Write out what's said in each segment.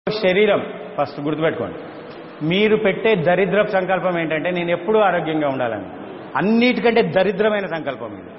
శరీరం ఫస్ట్ గుర్తుపెట్టుకోండి మీరు పెట్టే దరిద్రపు సంకల్పం ఏంటంటే నేను ఎప్పుడూ ఆరోగ్యంగా ఉండాలని అన్నిటికంటే దరిద్రమైన సంకల్పం ఇది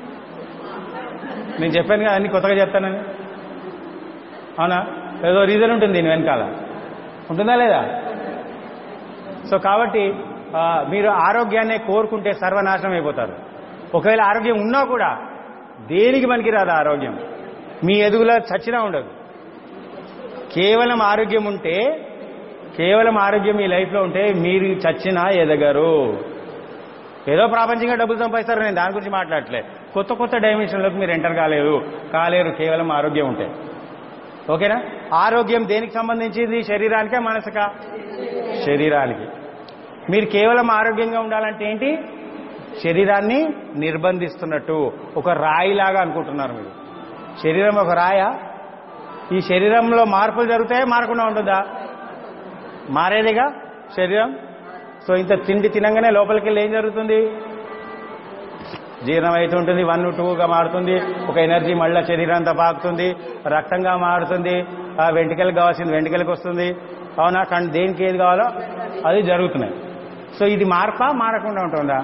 నేను చెప్పాను కదా అన్ని కొత్తగా చెప్తానని అవునా ఏదో రీజన్ ఉంటుంది దీని వెనకాల ఉంటుందా లేదా సో కాబట్టి ఆ, మీరు ఆరోగ్యాన్ని కోరుకుంటే సర్వనాశనం అయిపోతారు ఒకవేళ ఆరోగ్యం ఉన్నా కూడా దేనికి పనికిరాదు ఆ ఆరోగ్యం మీ ఎదుగులా చచ్చినా ఉండదు కేవలం ఆరోగ్యం ఉంటే కేవలం ఆరోగ్యం మీ లైఫ్లో ఉంటే మీరు చచ్చినా ఎదగరు ఏదో ప్రాపంచికంగా డబ్బులు సంపాదిస్తారు నేను దాని గురించి మాట్లాడట్లే కొత్త కొత్త డైమెన్షన్లోకి మీరు ఎంటర్ కాలేరు కాలేరు కేవలం ఆరోగ్యం ఉంటే ఓకేనా ఆరోగ్యం దేనికి సంబంధించింది శరీరానికా మనసుకా శరీరానికి మీరు కేవలం ఆరోగ్యంగా ఉండాలంటే ఏంటి శరీరాన్ని నిర్బంధిస్తున్నట్టు ఒక రాయిలాగా అనుకుంటున్నారు మీరు శరీరం ఒక రాయ ఈ శరీరంలో మార్పులు జరుగుతాయా మారకుండా ఉంటుందా మారేదిగా శరీరం సో ఇంత తిండి తినంగానే లోపలికి వెళ్ళి ఏం జరుగుతుంది జీర్ణం అవుతుంటుంది వన్ టూగా మారుతుంది ఒక ఎనర్జీ మళ్ళీ శరీరం అంతా పాకుతుంది రక్తంగా మారుతుంది ఆ వెంట్రుకలకు కావాల్సింది వెంట్రుకలకు వస్తుంది అవునా కానీ దేనికి ఏది కావాలో అది జరుగుతున్నాయి సో ఇది మార్పా మారకుండా ఉంటుందా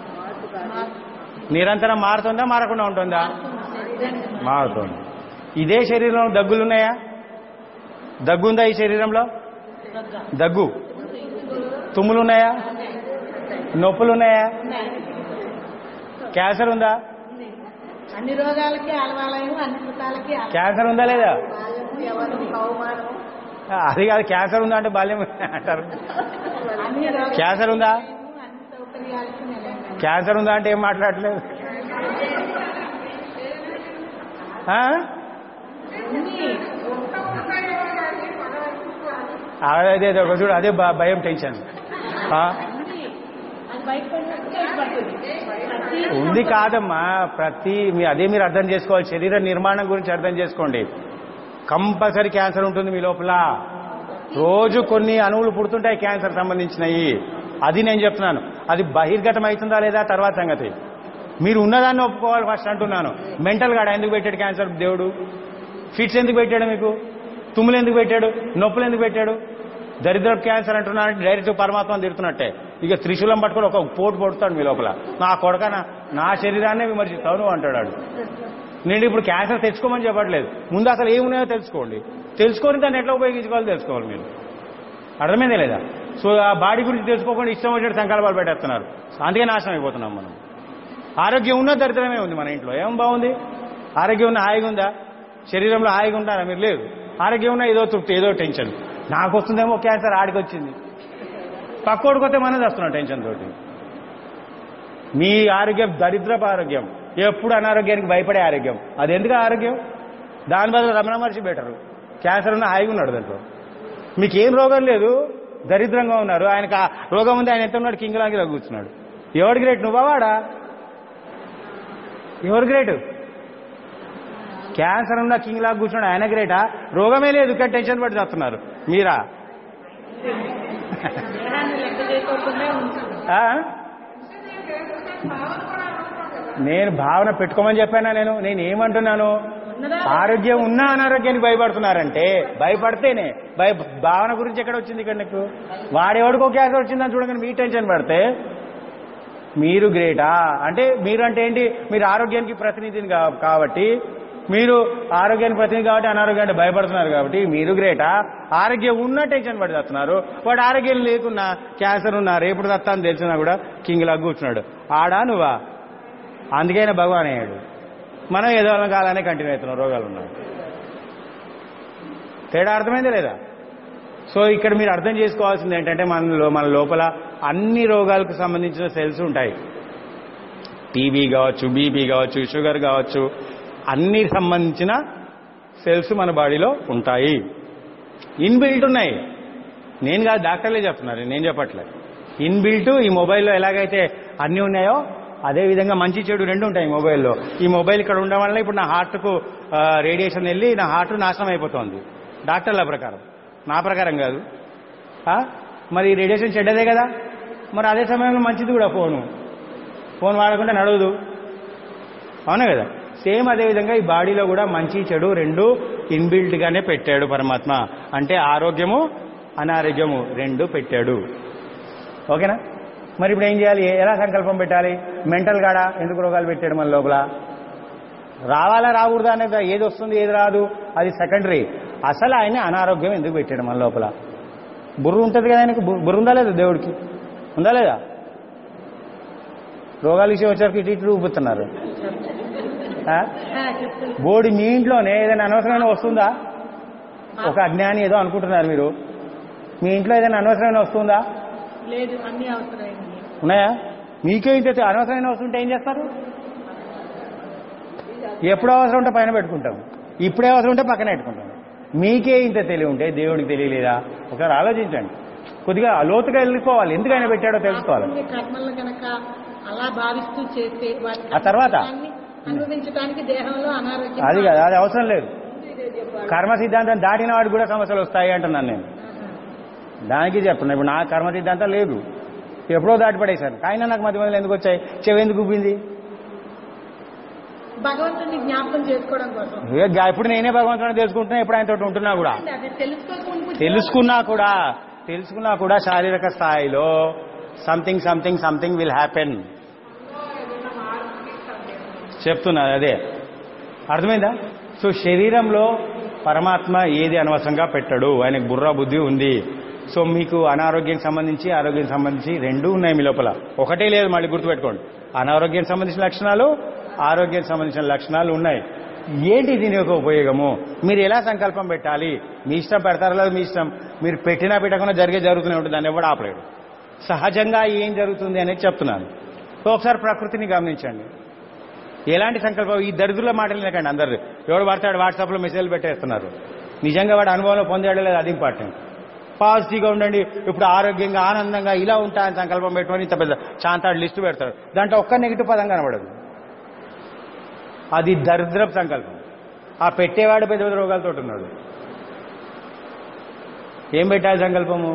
నిరంతరం మారుతుందా మారకుండా ఉంటుందా మారుతుంది ఇదే శరీరంలో దగ్గులున్నాయా దగ్గుందా ఈ శరీరంలో దగ్గు తుమ్ములున్నాయా నొప్పులున్నాయా క్యాన్సర్ ఉందా అన్ని రోగాలకి అలవాలయం అన్ని సుఖాలకి అలవాలయం. క్యాన్సర్ ఉందా లేదా ఎవరు అవమానం అది కాదు క్యాన్సర్ ఉందా అంటే బాల్యం అంటారు అన్ని రోగాలకి క్యాన్సర్ ఉందా అన్ని సౌకర్యాలకి నిలయం. క్యాన్సర్ ఉందా అంటే ఏం మాట్లాడట్లేదు ఆ? అన్ని అదే అదే ఒక చూడు అదే భ- భయం టెన్షన్ ఆ? అన్ని అది బయటపడినప్పుడు బయటపడుతుంది ప్రతి ఉంది కాదమ్మా ప్రతి మీ అదే మీరు అర్థం చేసుకోవాలి శరీర నిర్మాణం గురించి అర్థం చేసుకోండి కంపల్సరీ క్యాన్సర్ ఉంటుంది మీ లోపల రోజు కొన్ని అణువులు పుడుతుంటాయి క్యాన్సర్ సంబంధించినవి అది నేను చెప్తున్నాను అది బహిర్గతం అవుతుందా లేదా తర్వాత సంగతి మీరు ఉన్నదాన్ని ఒప్పుకోవాలి ఫస్ట్ అంటున్నాను మెంటల్ గాడ ఎందుకు పెట్టాడు క్యాన్సర్ దేవుడు ఫిట్స్ ఎందుకు పెట్టాడు మీకు తుమ్ములు ఎందుకు పెట్టాడు నొప్పులు ఎందుకు పెట్టాడు దరిద్ర క్యాన్సర్ అంటున్నానంటే డైరెక్ట్ పరమాత్మ తిడుతున్నట్టే ఇక త్రిశూలం పట్టుకొని ఒక పోటు పొడుతాడు మీ లోపల నా కొడక నా- నా శరీరాన్నే విమర్శిస్తావు నువ్వు అంటాడు వాడు. నేను ఇప్పుడు క్యాన్సర్ తెచ్చుకోమని చెప్పట్లేదు ముందు అసలు ఏమున్నాయో తెలుసుకోండి తెలుసుకొని దాన్ని ఎట్లా ఉపయోగించుకోవాలో తెలుసుకోవాలి మీరు అర్థమైందే లేదా సో ఆ బాడీ గురించి తెలుసుకోకుండా ఇష్టం వచ్చినట్టు సంకల్పాలు పెట్టేస్తున్నారు అందుకే నాశనం అయిపోతున్నాం మనం ఆరోగ్యం ఉన్న దరిద్రమే ఉంది మన ఇంట్లో ఏం బాగుంది ఆరోగ్యం ఉన్న హాయిగా ఉందా శరీరంలో హాయిగా ఉంటారా మీరు లేదు ఆరోగ్యం ఉన్న ఏదో తృప్తి ఏదో టెన్షన్ నాకు వస్తుందేమో క్యాన్సర్ ఆడికి వచ్చింది పక్కోడికి వస్తే మనం చేస్తున్నాం టెన్షన్ తోటి మీ ఆరోగ్యం దరిద్రపు ఆరోగ్యం ఎప్పుడు అనారోగ్యానికి భయపడే ఆరోగ్యం అది ఎందుకు ఆరోగ్యం దాని బదులు రమణ మహర్షి బెటరు క్యాన్సర్ ఉన్న హాయిగా ఉన్నాడు దాంట్లో మీకు ఏం రోగం లేదు దరిద్రంగా ఉన్నారు ఆయనకు ఆ రోగం ఉంది ఆయన ఎంత ఉన్నాడు కింగ్ లాగా కూర్చున్నాడు ఎవడు గ్రేట్ నువ్వా వాడా ఎవరు గ్రేట్ క్యాన్సర్ ఉన్న కింగ్ లాగా కూర్చున్నాడు ఆయన గ్రేటా రోగమే లేదు కానీ టెన్షన్ పడి చేస్తున్నారు మీరా దేహాన్ని లెక్క చేయకోకుండా ఉంటుంది ఆ? నేను భావన పెట్టుకోమని చెప్పానా నేను నేను ఏమంటున్నాను ఉన్నదా ఆరోగ్యం ఉన్నా అనారోగ్యానికి భయపడుతున్నారంటే భయపడితేనే భయ భావన గురించి ఎక్కడ వచ్చింది ఇక్కడ నీకు వాడెవడికో క్యాన్సర్ వచ్చిందని చూడగానే మీ టెన్షన్ పడితే మీరు గ్రేటా అంటే మీరు అంటే ఏంటి మీరు ఆరోగ్యానికి ప్రతినిధిని కా- కాబట్టి మీరు ఆరోగ్యానికి ప్రతినిధి కాబట్టి అనారోగ్యానికి భయపడుతున్నారు కాబట్టి మీరు గ్రేటా ఆరోగ్యం ఉన్న టెన్షన్ పడి చేస్తున్నారు వాడు ఆరోగ్యం లేకున్నా క్యాన్సర్ ఉన్నా రేపు దత్తా అని తెలిసినా కూడా కింగ్ లాగా కూర్చున్నాడు ఆడా నువ్వా అందుకైనా భగవాన్ అయ్యాడు మనం ఏదో కాలానే కంటిన్యూ అవుతున్నాం రోగాలు ఉన్నాయి తేడా అర్థమైందా లేదా సో ఇక్కడ మీరు అర్థం చేసుకోవాల్సింది ఏంటంటే మనలో మన లోపల అన్ని రోగాలకు సంబంధించిన సెల్స్ ఉంటాయి టీబీ కావచ్చు బీపీ కావచ్చు షుగర్ కావచ్చు అన్ని సంబంధించిన సెల్స్ మన బాడీలో ఉంటాయి ఇన్బిల్ట్ ఉన్నాయి నేను కాదు డాక్టర్లే చెప్తున్నారు నేను చెప్పట్లేదు ఇన్బిల్ట్ ఈ మొబైల్లో ఎలాగైతే అన్నీ ఉన్నాయో అదే విధంగా మంచి చెడు రెండు ఉంటాయి ఈ మొబైల్లో ఈ మొబైల్ ఇక్కడ ఉండడం వల్ల ఇప్పుడు నా హార్ట్కు రేడియేషన్ వెళ్ళి నా హార్ట్ నాశనం అయిపోతుంది డాక్టర్ల ప్రకారం నా ప్రకారం కాదు ఆ? మరి రేడియేషన్ చెడ్డదే కదా మరి అదే సమయంలో మంచిది కూడా ఫోను ఫోన్ వాడకుండా నడవదు అవునా కదా సేమ్ అదే విధంగా ఈ బాడీలో కూడా మంచి చెడు రెండు ఇన్బిల్ట్ గానే పెట్టాడు పరమాత్మ అంటే ఆరోగ్యము అనారోగ్యము రెండు పెట్టాడు ఓకేనా మరి ఇప్పుడు ఏం చేయాలి ఎలా సంకల్పం పెట్టాలి మెంటల్ గాడా ఎందుకు రోగాలు పెట్టాడు మన లోపల రావాలా రాకూడదా అనేది ఏది వస్తుంది ఏది రాదు అది సెకండరీ అసలు ఆయన అనారోగ్యం ఎందుకు పెట్టాడు మన లోపల బుర్ర ఉంటుంది కదా ఆయనకు బు- బుర్ర ఉందా లేదా దేవుడికి ఉందా లేదా రోగాలు ఇచ్చి వచ్చరికి ఇటు ఇటు ఊపుతున్నారు ఆ? ఆ, చెప్తుంది బోడి మీ ఇంట్లోనే ఏదైనా అనవసరమైన వస్తుందా ఒక అజ్ఞాని ఏదో అనుకుంటున్నారు మీరు మీ ఇంట్లో ఏదైనా అనవసరమైన వస్తుందా లేదు అన్ని అవసరమైంది ఉన్నాయా మీకే ఇంత తె- అనవసరమైన వస్తుంటే ఏం చేస్తారు ఎప్పుడు అవసరం ఉంటే పైన పెట్టుకుంటాం ఇప్పుడే అవసరం ఉంటే పక్కన పెట్టుకుంటాం మీకే ఇంత తెలివి ఉంటే దేవుడికి తెలియలేదా ఒకసారి ఆలోచించండి కొద్దిగా లోతుగా వెళ్ళిపోవాలి ఎందుకు ఆయన పెట్టాడో తెలుసుకోవాలి పాపపుణ్య కర్మలు కనుక అలా భావిస్తూ చేస్తే వాటి ఆ తర్వాత? ఫలితాన్ని అనుభవించడానికి దేహంలో అనారోగ్యం అది కాదు అది అవసరం లేదు ఇదే చెప్పాలి. కర్మ సిద్ధాంతం దాటిన వాడికి కూడా సమస్యలు వస్తాయి అంటున్నాను నేను ఆహా. దానికి చెప్తున్నా ఇప్పుడు నా కర్మ సిద్ధాంతం లేదు ఎప్పుడో దాటి పడేశాను ఆయన నాకు మధ్య మధ్యలో ఎందుకు వచ్చాయి చెవి ఎందుకు ఉబ్బింది భగవంతుని జ్ఞాపకం చేసుకోవడం కోసం ఏ గా- ఇప్పుడు నేనే భగవంతుని తెలుసుకుంటున్నా ఇప్పుడు ఆయనతో ఉంటున్నా కూడా అది తెలుసుకోకుండా తెలుసుకున్నా కూడా తెలుసుకున్నా కూడా శారీరక స్థాయిలో something something something will happen చెప్తున్నా అదే అర్థమైందా సో శరీరంలో పరమాత్మ ఏది అనవసరంగా పెట్టడు ఆయనకు బుర్ర బుద్ధి ఉంది సో మీకు అనారోగ్యం సంబంధించి ఆరోగ్యం సంబంధించి రెండూ ఉన్నాయి మీ లోపల ఒకటే లేదు మళ్ళీ గుర్తుపెట్టుకోండి అనారోగ్యం సంబంధించిన లక్షణాలు ఆరోగ్యం సంబంధించిన లక్షణాలు ఉన్నాయి ఏంటి దీని యొక్క ఉపయోగము మీరు ఎలా సంకల్పం పెట్టాలి మీ ఇష్టం పెడతారో లేదు మీ ఇష్టం మీరు పెట్టినా పెట్టకుండా జరిగే జరుగుతూనే ఉంటుంది దాన్ని ఎవడు ఆపలేడు సహజంగా ఏం జరుగుతుంది అనేది చెప్తున్నాను సో ఒకసారి ప్రకృతిని గమనించండి ఎలాంటి సంకల్పం ఈ దరిద్రుల మాటలు లేకండి అందరు ఎవడు పడతాడు వాట్సాప్లో మెసేజ్లు పెట్టేస్తున్నారు నిజంగా వాడు అనుభవంలో పొందాడో లేదు అది ఇంపార్టెంట్ పాజిటివ్గా ఉండండి ఇప్పుడు ఆరోగ్యంగా ఆనందంగా ఇలా ఉంటా అని సంకల్పం పెట్టుకొని ఇంత పెద్ద చాంతాడు లిస్టు పెడతాడు దాంట్లో ఒక్క నెగిటివ్ పదం కనబడదు అది దరిద్రపు సంకల్పం ఆ పెట్టేవాడు పెద్ద పెద్ద రోగాలతో ఉన్నాడు ఏం పెట్టాలి సంకల్పము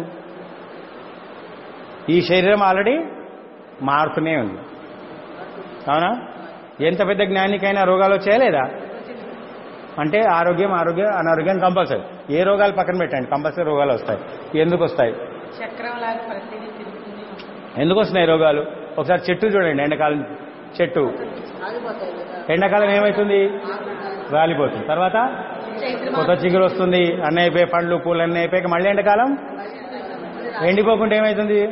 ఈ శరీరం ఆల్రెడీ మారుతూనే ఉంది అవునా ఎంత పెద్ద జ్ఞానికైనా రోగాలు వచ్చాయా లేదా అంటే ఆరోగ్యం ఆరోగ్యం అనారోగ్యం కంపల్సరీ ఏ రోగాలు పక్కన పెట్టండి కంపల్సరీ రోగాలు వస్తాయి ఎందుకు వస్తాయి చక్రం లాగా ప్రతిదీ తిరుగుతుంది ఎందుకు వస్తున్నాయి రోగాలు ఒకసారి చెట్టు చూడండి ఎండాకాలం చెట్టు ఆగిపోతాయి కదా ఎండాకాలం ఏమవుతుంది రాలిపోతుంది తర్వాత చైత్ర కొత్త చిగురు వస్తుంది అన్నీ అయిపోయి పండ్లు పూలు అన్నీ అయిపోయాక మళ్ళీ ఎండాకాలం ఎండిపోకుంటే ఏమవుతుంది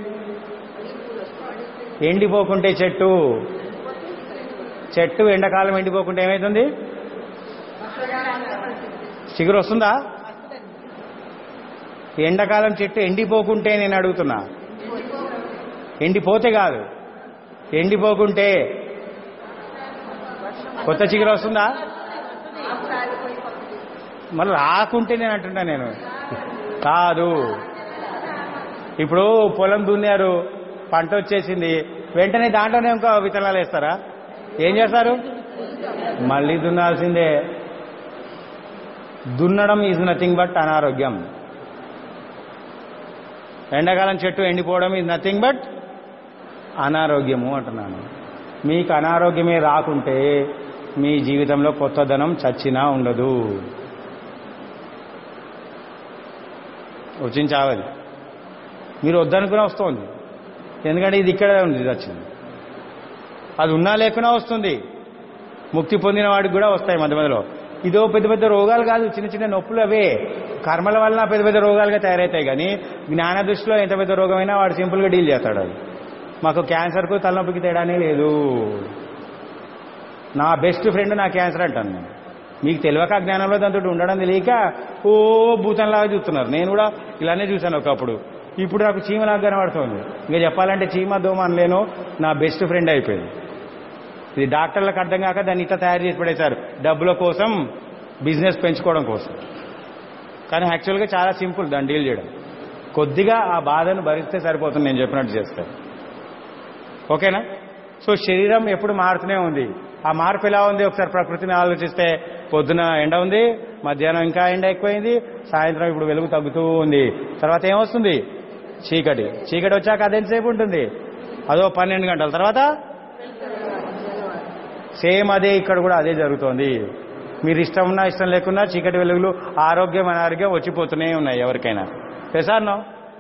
ఎండిపోకుంటే చెట్టు చెట్టు ఎండాకాలం ఎండిపోకుంటే ఏమవుతుంది చిగురు వస్తుందా ఎండాకాలం చెట్టు ఎండిపోకుంటే నేను అడుగుతున్నా ఎండిపోతే కాదు ఎండిపోకుంటే కొత్త చిగురు వస్తుందా మళ్ళీ రాకుంటే నేను అంటున్నా నేను కాదు ఇప్పుడు పొలం దున్నారు పంట వచ్చేసింది వెంటనే దాంట్లోనే ఇంకా విత్తనాలు వేస్తారా ఏం చేస్తారు మళ్ళీ దున్నాల్సిందే దున్నడం ఈజ్ నథింగ్ బట్ అనారోగ్యం ఎండాకాలం చెట్టు ఎండిపోవడం ఈజ్ నథింగ్ బట్ అనారోగ్యము అంటున్నాను మీకు అనారోగ్యమే రాకుంటే మీ జీవితంలో కొత్తదనం చచ్చినా ఉండదు వచ్చింది చావది మీరు వద్దనుకునే వస్తుంది ఎందుకంటే ఇది ఇక్కడే ఉంది ఇది వచ్చింది అది ఉన్నా లేకున్నా వస్తుంది ముక్తి పొందిన వాడికి కూడా వస్తాయి మధ్య మధ్యలో ఇదో పెద్ద పెద్ద రోగాలు కాదు చిన్న చిన్న నొప్పులు అవే కర్మల వలన పెద్ద పెద్ద రోగాలుగా తయారవుతాయి కానీ జ్ఞాన దృష్టిలో ఎంత పెద్ద రోగమైనా వాడు సింపుల్గా డీల్ చేస్తాడు అది మాకు క్యాన్సర్కు తలనొప్పికి తేడానే లేదు నా బెస్ట్ ఫ్రెండ్ నా క్యాన్సర్ అంటాను నేను మీకు తెలియక జ్ఞానంలో దాంతో ఉండడం తెలియక ఓ భూతంలాగా చూస్తున్నారు నేను కూడా ఇలానే చూశాను ఒకప్పుడు ఇప్పుడు నాకు చీమలాగా కనబడుతుంది ఇంకా చెప్పాలంటే చీమ దోమ అనలేను నా బెస్ట్ ఫ్రెండ్ అయిపోయింది ఇది డాక్టర్లకు అర్థం కాక దాన్ని ఇట్లా తయారు చేసి పడేశారు డబ్బుల కోసం బిజినెస్ పెంచుకోవడం కోసం కానీ యాక్చువల్గా చాలా సింపుల్ దాన్ని డీల్ చేయడం కొద్దిగా ఆ బాధను భరిస్తే సరిపోతుంది నేను చెప్పినట్టు చేస్తే ఓకేనా సో శరీరం ఎప్పుడు మారుతూనే ఉంది ఆ మార్పు ఎలా ఉంది ఒకసారి ప్రకృతిని ఆలోచిస్తే పొద్దున ఎండ ఉంది మధ్యాహ్నం ఇంకా ఎండ ఎక్కువైంది సాయంత్రం ఇప్పుడు వెలుగు తగ్గుతూ ఉంది తర్వాత ఏమొస్తుంది చీకటి చీకటి వచ్చాక అదెంతసేపు ఉంటుంది అదో పన్నెండు గంటల తర్వాత సేమ్ అదే ఇక్కడ కూడా అదే జరుగుతోంది మీరు ఇష్టం ఉన్నా ఇష్టం లేకున్నా చీకటి వెలుగులు ఆరోగ్యం అనారోగ్యం వచ్చిపోతూనే ఉన్నాయి ఎవరికైనా పెసార్నో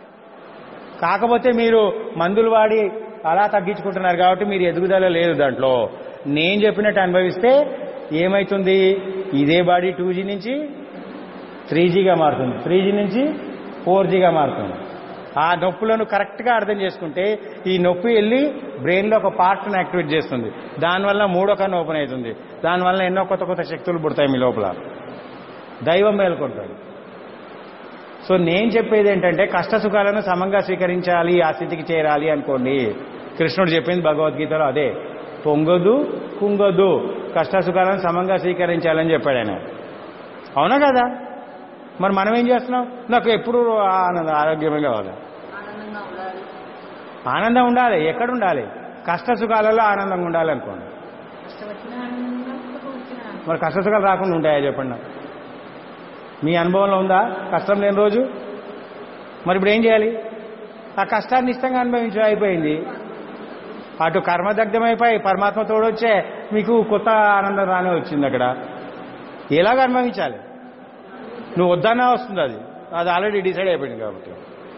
కాకపోతే మీరు మందులు వాడి అలా తగ్గించుకుంటున్నారు కాబట్టి మీరు ఎదుగుదల లేదు దాంట్లో నేను చెప్పినట్టు అనుభవిస్తే ఏమైతుంది ఇదే బాడీ టూ జీ నుంచి త్రీ జీగా మారుతుంది త్రీ జీ నుంచి ఫోర్ జీగా మారుతుంది ఆ నొప్పులను కరెక్ట్గా అర్థం చేసుకుంటే ఈ నొప్పి వెళ్ళి బ్రెయిన్లో ఒక పార్ట్ని యాక్టివేట్ చేస్తుంది దానివల్ల మూడో కన్ను ఓపెన్ అవుతుంది దానివల్ల ఎన్నో కొత్త కొత్త శక్తులు పుడతాయి మీ లోపల దైవం మేల్కొంటాడు సో నేను చెప్పేది ఏంటంటే కష్ట సుఖాలను సమంగా స్వీకరించాలి ఆ స్థితికి చేరాలి అనుకోండి కృష్ణుడు చెప్పింది భగవద్గీతలో అదే పొంగదు కుంగదు కష్ట సుఖాలను సమంగా స్వీకరించాలని చెప్పాడు ఆయన అవునా కదా మరి మనం ఏం చేస్తున్నాం నాకు ఎప్పుడు ఆనందం ఆరోగ్యమే కావాలి ఆనందంగా ఉండాలి ఆనందం ఉండాలి ఎక్కడ ఉండాలి కష్ట సుఖాలలో ఆనందంగా ఉండాలి అనుకోండి కష్టం వచ్చిన ఆనందంగా సుఖం వచ్చిన ఆనందంగా. మరి కష్ట సుఖాలు రాకుండా ఉంటాయా చెప్పండి నాకు. మీ అనుభవంలో ఉందా కష్టం లేని రోజు మరి ఇప్పుడు ఏం చేయాలి ఆ కష్టాన్ని ఇష్టంగా అనుభవించడం అయిపోయింది అటు కర్మదగ్ధమైపోయి పరమాత్మ తోడొచ్చే మీకు కొత్త ఆనందం రానే వచ్చింది అక్కడ ఎలాగ అనుభవించాలి నువ్వు వద్దన్నా వస్తుంది అది అది ఆల్రెడీ డిసైడ్ అయిపోయింది కాబట్టి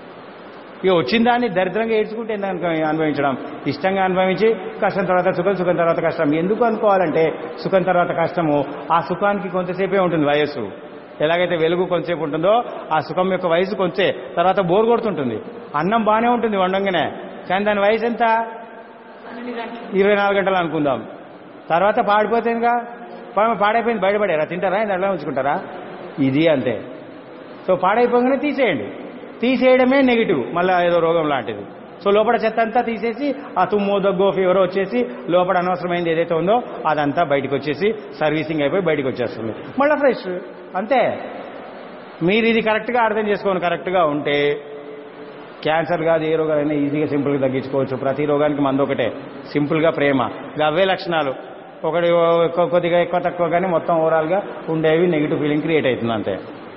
ఇక వచ్చిన దాన్ని దరిద్రంగా ఏడ్చుకుంటే ఎందుకు అనుభవించడం ఇష్టంగా అనుభవించి కష్టం తర్వాత సుఖం సుఖం తర్వాత కష్టం ఎందుకు అనుకోవాలంటే సుఖం తర్వాత కష్టము ఆ సుఖానికి కొంతసేపే ఉంటుంది వయస్సు ఎలాగైతే వెలుగు కొంతసేపు ఉంటుందో ఆ సుఖం యొక్క వయసు కొంచెం తర్వాత బోర్ కొడుతుంటుంది అన్నం బాగానే ఉంటుంది వండంగానే కానీ దాని వయసు ఎంత పన్నెండు గంటలు ఇరవై నాలుగు గంటలు అనుకుందాం తర్వాత పాడిపోతుందిగా పాపం పాడైపోయింది బయటపడారా తింటారా ఇది అట్లా ఉంచుకుంటారా ఇది అంతే సో పాడైపోగానే తీసేయండి తీసేయడమే నెగిటివ్ మళ్ళీ ఏదో రోగం లాంటిది సో లోపల చెత్త అంతా తీసేసి ఆ తుమ్ము దగ్గు ఫీవర్ వచ్చేసి లోపల అనవసరమైంది ఏదైతే ఉందో అదంతా బయటకు వచ్చేసి సర్వీసింగ్ అయిపోయి బయటకు వచ్చేస్తుంది మళ్ళీ ఫ్రెష్ అంతే మీరు ఇది కరెక్ట్గా అర్థం చేసుకోండి కరెక్ట్గా ఉంటే క్యాన్సర్ కాదు ఏ రోగాలైనా ఈజీగా సింపుల్గా తగ్గించుకోవచ్చు ప్రతి రోగానికి మందు ఒకటే సింపుల్గా ప్రేమ ఇక అవే లక్షణాలు ఒకటి ఎక్కువ కొద్దిగా ఎక్కువ తక్కువ కానీ మొత్తం ఓవరాల్గా ఉండేవి నెగిటివ్ ఫీలింగ్ క్రియేట్ అవుతుంది అంతే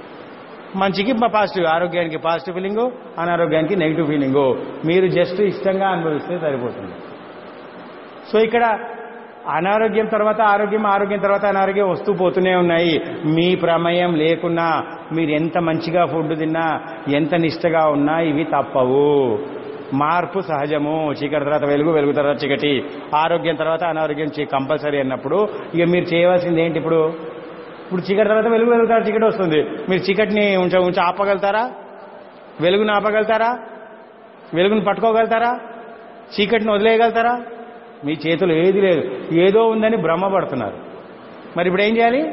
మంచికి పాజిటివ్ ఆరోగ్యానికి పాజిటివ్ ఫీలింగు అనారోగ్యానికి నెగిటివ్ ఫీలింగు మీరు జస్ట్ ఇష్టంగా అనుభవిస్తే సరిపోతుంది సో ఇక్కడ అనారోగ్యం తర్వాత ఆరోగ్యం ఆరోగ్యం తర్వాత అనారోగ్యం వస్తూ పోతూనే ఉన్నాయి మీ ప్రమేయం లేకున్నా మీరు ఎంత మంచిగా ఫుడ్ తిన్నా ఎంత నిష్టగా ఉన్నా ఇవి తప్పవు మార్పు సహజము చీకటి తర్వాత వెలుగు వెలుగు తర్వాత చీకటి ఆరోగ్యం తర్వాత అనారోగ్యం కంపల్సరీ అన్నప్పుడు ఇక మీరు చేయవలసింది ఏంటి ఇప్పుడు ఇప్పుడు చీకటి తర్వాత వెలుగు వెలుగు తర్వాత చీకటి వస్తుంది మీరు చీకటిని ఉంచ ఉంచి ఆపగలుగుతారా వెలుగును ఆపగలుగుతారా వెలుగును పట్టుకోగలుగుతారా చీకటిని వదిలేయగలుగుతారా మీ చేతులు ఏది లేదు ఏదో ఉందని భ్రమపడుతున్నారు మరి ఇప్పుడు ఏం చేయాలి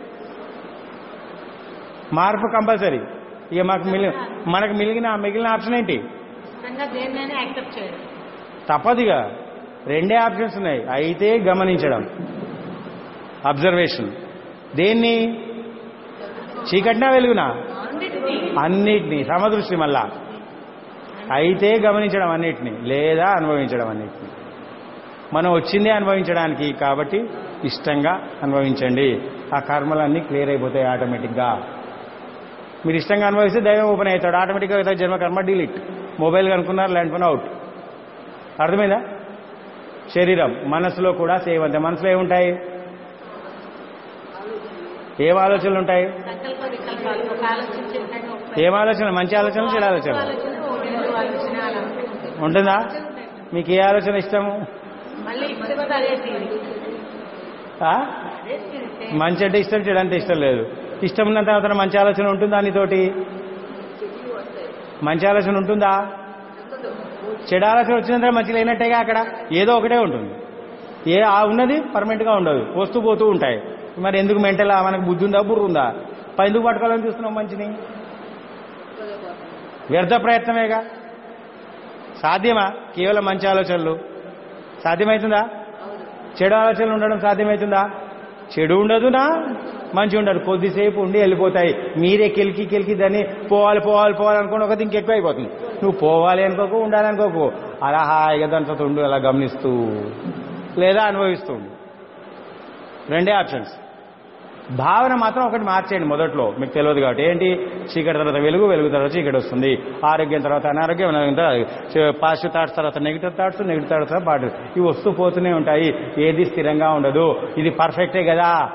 మార్పు కంపల్సరీ ఇక మాకు మిగిలిన మనకు మిగిలిన మిగిలిన ఆప్షన్ ఏంటి ఇష్టంగా దేన్నైనా యాక్సెప్ట్ చేయడం తప్పదుగా రెండే ఆప్షన్స్ ఉన్నాయి అయితే గమనించడం అబ్జర్వేషన్ దేన్ని చీకటినా వెలుగునా అన్నిటినీ అన్నిటినీ సమదృష్టి మళ్ళా అయితే గమనించడం అన్నిటినీ లేదా అనుభవించడం అన్నిటినీ మనం వచ్చిందే అనుభవించడానికి కాబట్టి ఇష్టంగా అనుభవించండి ఆ కర్మలన్నీ క్లియర్ అయిపోతాయి ఆటోమేటిక్గా మీరు ఇష్టంగా అనుభవిస్తే దైవం ఓపెన్ అవుతాడు ఆటోమేటిక్గా అవుతాయి జన్మ కర్మ డిలీట్ మొబైల్ కనుక్కున్నారు ల్యాండ్ ఫోన్ అవుట్ అర్థమైందా శరీరం మనసులో కూడా సేవ్ అంతే మనసులో ఏముంటాయి ఏం ఆలోచనలు ఉంటాయి సంకల్ప వికల్పాలు ఒక ఆలోచన చెప్పినట్టు ఒక ఏం ఆలోచన మంచి ఆలోచనలు చెడు ఆలోచనలు ఆలోచన ఒకటి రెండు ఆలోచన అలా ఉంటుంది. ఉంటుందా ఆలోచన ఉంటాయి. మీకు ఏ ఆలోచన ఇష్టము మళ్ళీ ఇష్టపడి అదే తీరి ఆ? అదే తీరితే మంచి అంటే ఇష్టం చెడు అంటే ఇష్టం లేదు ఇష్టం ఉన్నంత మాత్రం మంచి ఆలోచన ఉంటుందా నీతోటి మంచి ఆలోచన ఉంటుందా చెడు ఆలోచన వచ్చినంత మంచి లేనట్టేగా అక్కడ ఏదో ఒకటే ఉంటుంది ఏ ఆ ఉన్నది పర్మనెంట్గా ఉండదు వస్తూ పోతూ ఉంటాయి మరి ఎందుకు మెంటల్ మనకు బుద్ధి ఉందా బుర్ర ఉందా పై ఎందుకు పట్టుకోవాలని చూస్తున్నాం మంచిని వ్యర్థ ప్రయత్నమేగా సాధ్యమా కేవలం మంచి ఆలోచనలు సాధ్యమవుతుందా చెడు ఆలోచనలు ఉండడం సాధ్యమవుతుందా చెడు ఉండదునా మంచి ఉండదు కొద్దిసేపు ఉండి వెళ్ళిపోతాయి మీరే కెలికి కెలికి దాన్ని పోవాలి పోవాలి పోవాలి అనుకోండి ఒకటి ఇంకెక్కువ అయిపోతుంది నువ్వు పోవాలి అనుకోకు ఉండాలి అనుకోకు అలా హాయిగా దాంతో ఉండు అలా గమనిస్తూ లేదా అనుభవిస్తూ ఉండు రెండే ఆప్షన్స్ భావన మాత్రం ఒకటి మార్చేయండి మొదట్లో మీకు తెలియదు కాబట్టి ఏంటి చీకటి తర్వాత వెలుగు వెలుగు తర్వాత చీకటి వస్తుంది ఆరోగ్యం తర్వాత అనారోగ్యం అనారోగ్యం తర్వాత పాజిటివ్ థాట్స్ తర్వాత నెగిటివ్ థాట్స్ నెగిటివ్ థాట్స్ తర్వాత పాజిటివ్ ఇవి వస్తూ పోతూనే ఉంటాయి ఏది స్థిరంగా ఉండదు ఇది పర్ఫెక్టే కదా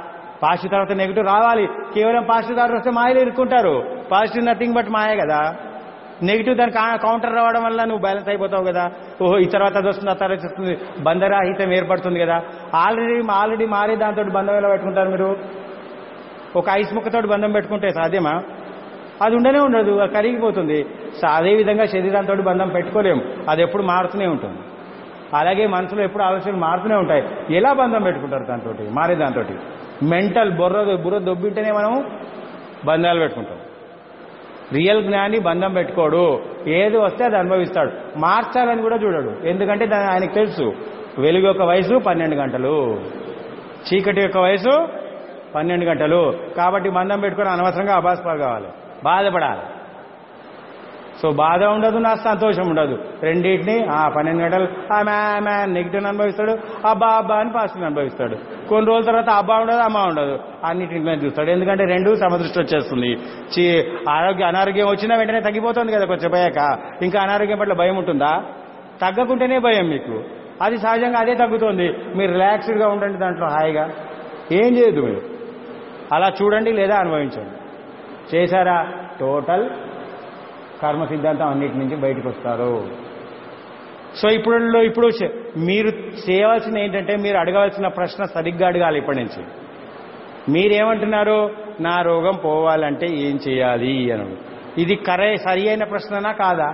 పాజిటివ్ తర్వాత నెగిటివ్ రావాలి కేవలం పాజిటివ్ తర్వాత వస్తే మాయలు ఇరుక్కుంటారు పాజిటివ్ నథింగ్ బట్ మాయ కదా నెగిటివ్ దానికి కౌంటర్ రావడం వల్ల నువ్వు బ్యాలెన్స్ అయిపోతావు కదా ఓహో ఈ తర్వాత అది వస్తుంది ఆ తర్వాత ఇది వస్తుంది బంధరాహితం ఏర్పడుతుంది కదా ఆల్రెడీ ఆల్రెడీ మారే దాంతో బంధం ఎలా పెట్టుకుంటారు మీరు ఒక ఐస్ ముక్కతోటి బంధం పెట్టుకుంటే సాధ్యమా అది ఉండనే ఉండదు అది కరిగిపోతుంది సో అదేవిధంగా శరీరంతో బంధం పెట్టుకోలేము అది ఎప్పుడు మారుతూనే ఉంటుంది అలాగే మనసులో ఎప్పుడు ఆలోచనలు మారుతూనే ఉంటాయి ఎలా బంధం పెట్టుకుంటారు దాంతో మారే దాంతో మెంటల్ బుర్ర బుర్ర దొబ్బింటేనే మనం బంధాలు పెట్టుకుంటాం రియల్ జ్ఞాని బంధం పెట్టుకోడు ఏది వస్తే అది అనుభవిస్తాడు మార్చాలని కూడా చూడడు ఎందుకంటే దాని ఆయనకు తెలుసు వెలుగు యొక్క వయసు పన్నెండు గంటలు చీకటి యొక్క వయసు పన్నెండు గంటలు కాబట్టి బంధం పెట్టుకొని అనవసరంగా అభాస్పాలు కావాలి బాధపడాలి సో బాధ ఉండదు నా సంతోషం ఉండదు రెండింటిని ఆ పన్నెండు గంటలు ఆ మ్యా మ్యా నెగిటివ్ అనుభవిస్తాడు అబ్బా అబ్బా అని పాజిటివ్ అనుభవిస్తాడు కొన్ని రోజుల తర్వాత అబ్బా ఉండదు అమ్మ ఉండదు అన్నిటిని మీద చూస్తాడు ఎందుకంటే రెండు సమదృష్టి వచ్చేస్తుంది చీ ఆరోగ్య అనారోగ్యం వచ్చినా వెంటనే తగ్గిపోతుంది కదా కొంచెం పోయాక ఇంకా అనారోగ్యం పట్ల భయం ఉంటుందా తగ్గకుంటేనే భయం మీకు అది సహజంగా అదే తగ్గుతుంది మీరు రిలాక్స్డ్గా ఉండండి దాంట్లో హాయిగా ఏం చేయదు మీరు అలా చూడండి లేదా అనుభవించండి చేశారా టోటల్ కర్మ సిద్ధాంతం అన్నిటి నుంచి బయటకు వస్తారు సో ఇప్పుడు ఇప్పుడు చే- మీరు చేయవలసిన ఏంటంటే మీరు అడగవలసిన ప్రశ్న సరిగ్గా అడగాలి ఇప్పటి నుంచి మీరేమంటున్నారు నా రోగం పోవాలంటే ఏం చేయాలి అని ఇది కరే సరి అయిన ప్రశ్ననా కాదా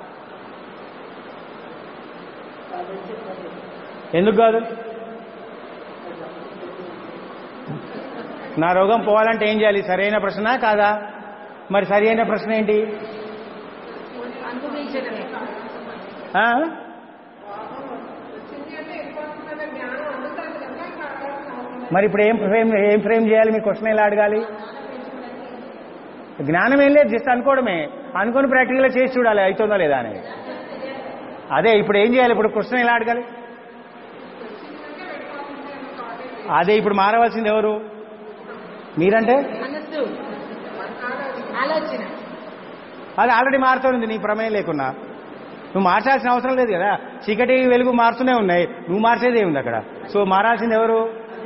ఎందుకు కాదు నా రోగం పోవాలంటే ఏం చేయాలి సరైన ప్రశ్న కాదా మరి సరి అయిన ప్రశ్న ఏంటి అనుభవించడమే ఆ? మరి ఇప్పుడు ఏం ఫ్రేమ్ ఏం ఫ్రేమ్ చేయాలి మీ క్వశ్చన్ ఎలా అడగాలి జ్ఞానం ఏం లేదు జస్ట్ అనుకోవడమే అనుకుని ప్రాక్టికల్గా చేసి చూడాలి అవుతుందో లేదా అని అదే ఇప్పుడు ఏం చేయాలి ఇప్పుడు క్వశ్చన్ ఎలా అడగాలి అదే ఇప్పుడు మారవలసింది ఎవరు మీరంటే మనస్సు ఆలోచన అది ఆల్రెడీ మారుతోంది నీ ప్రమేయం లేకున్నా నువ్వు మార్చాల్సిన అవసరం లేదు కదా చీకటి వెలుగు మారుతూనే ఉన్నాయి నువ్వు మార్చేది ఏముంది అక్కడ సో మారాల్సింది ఎవరు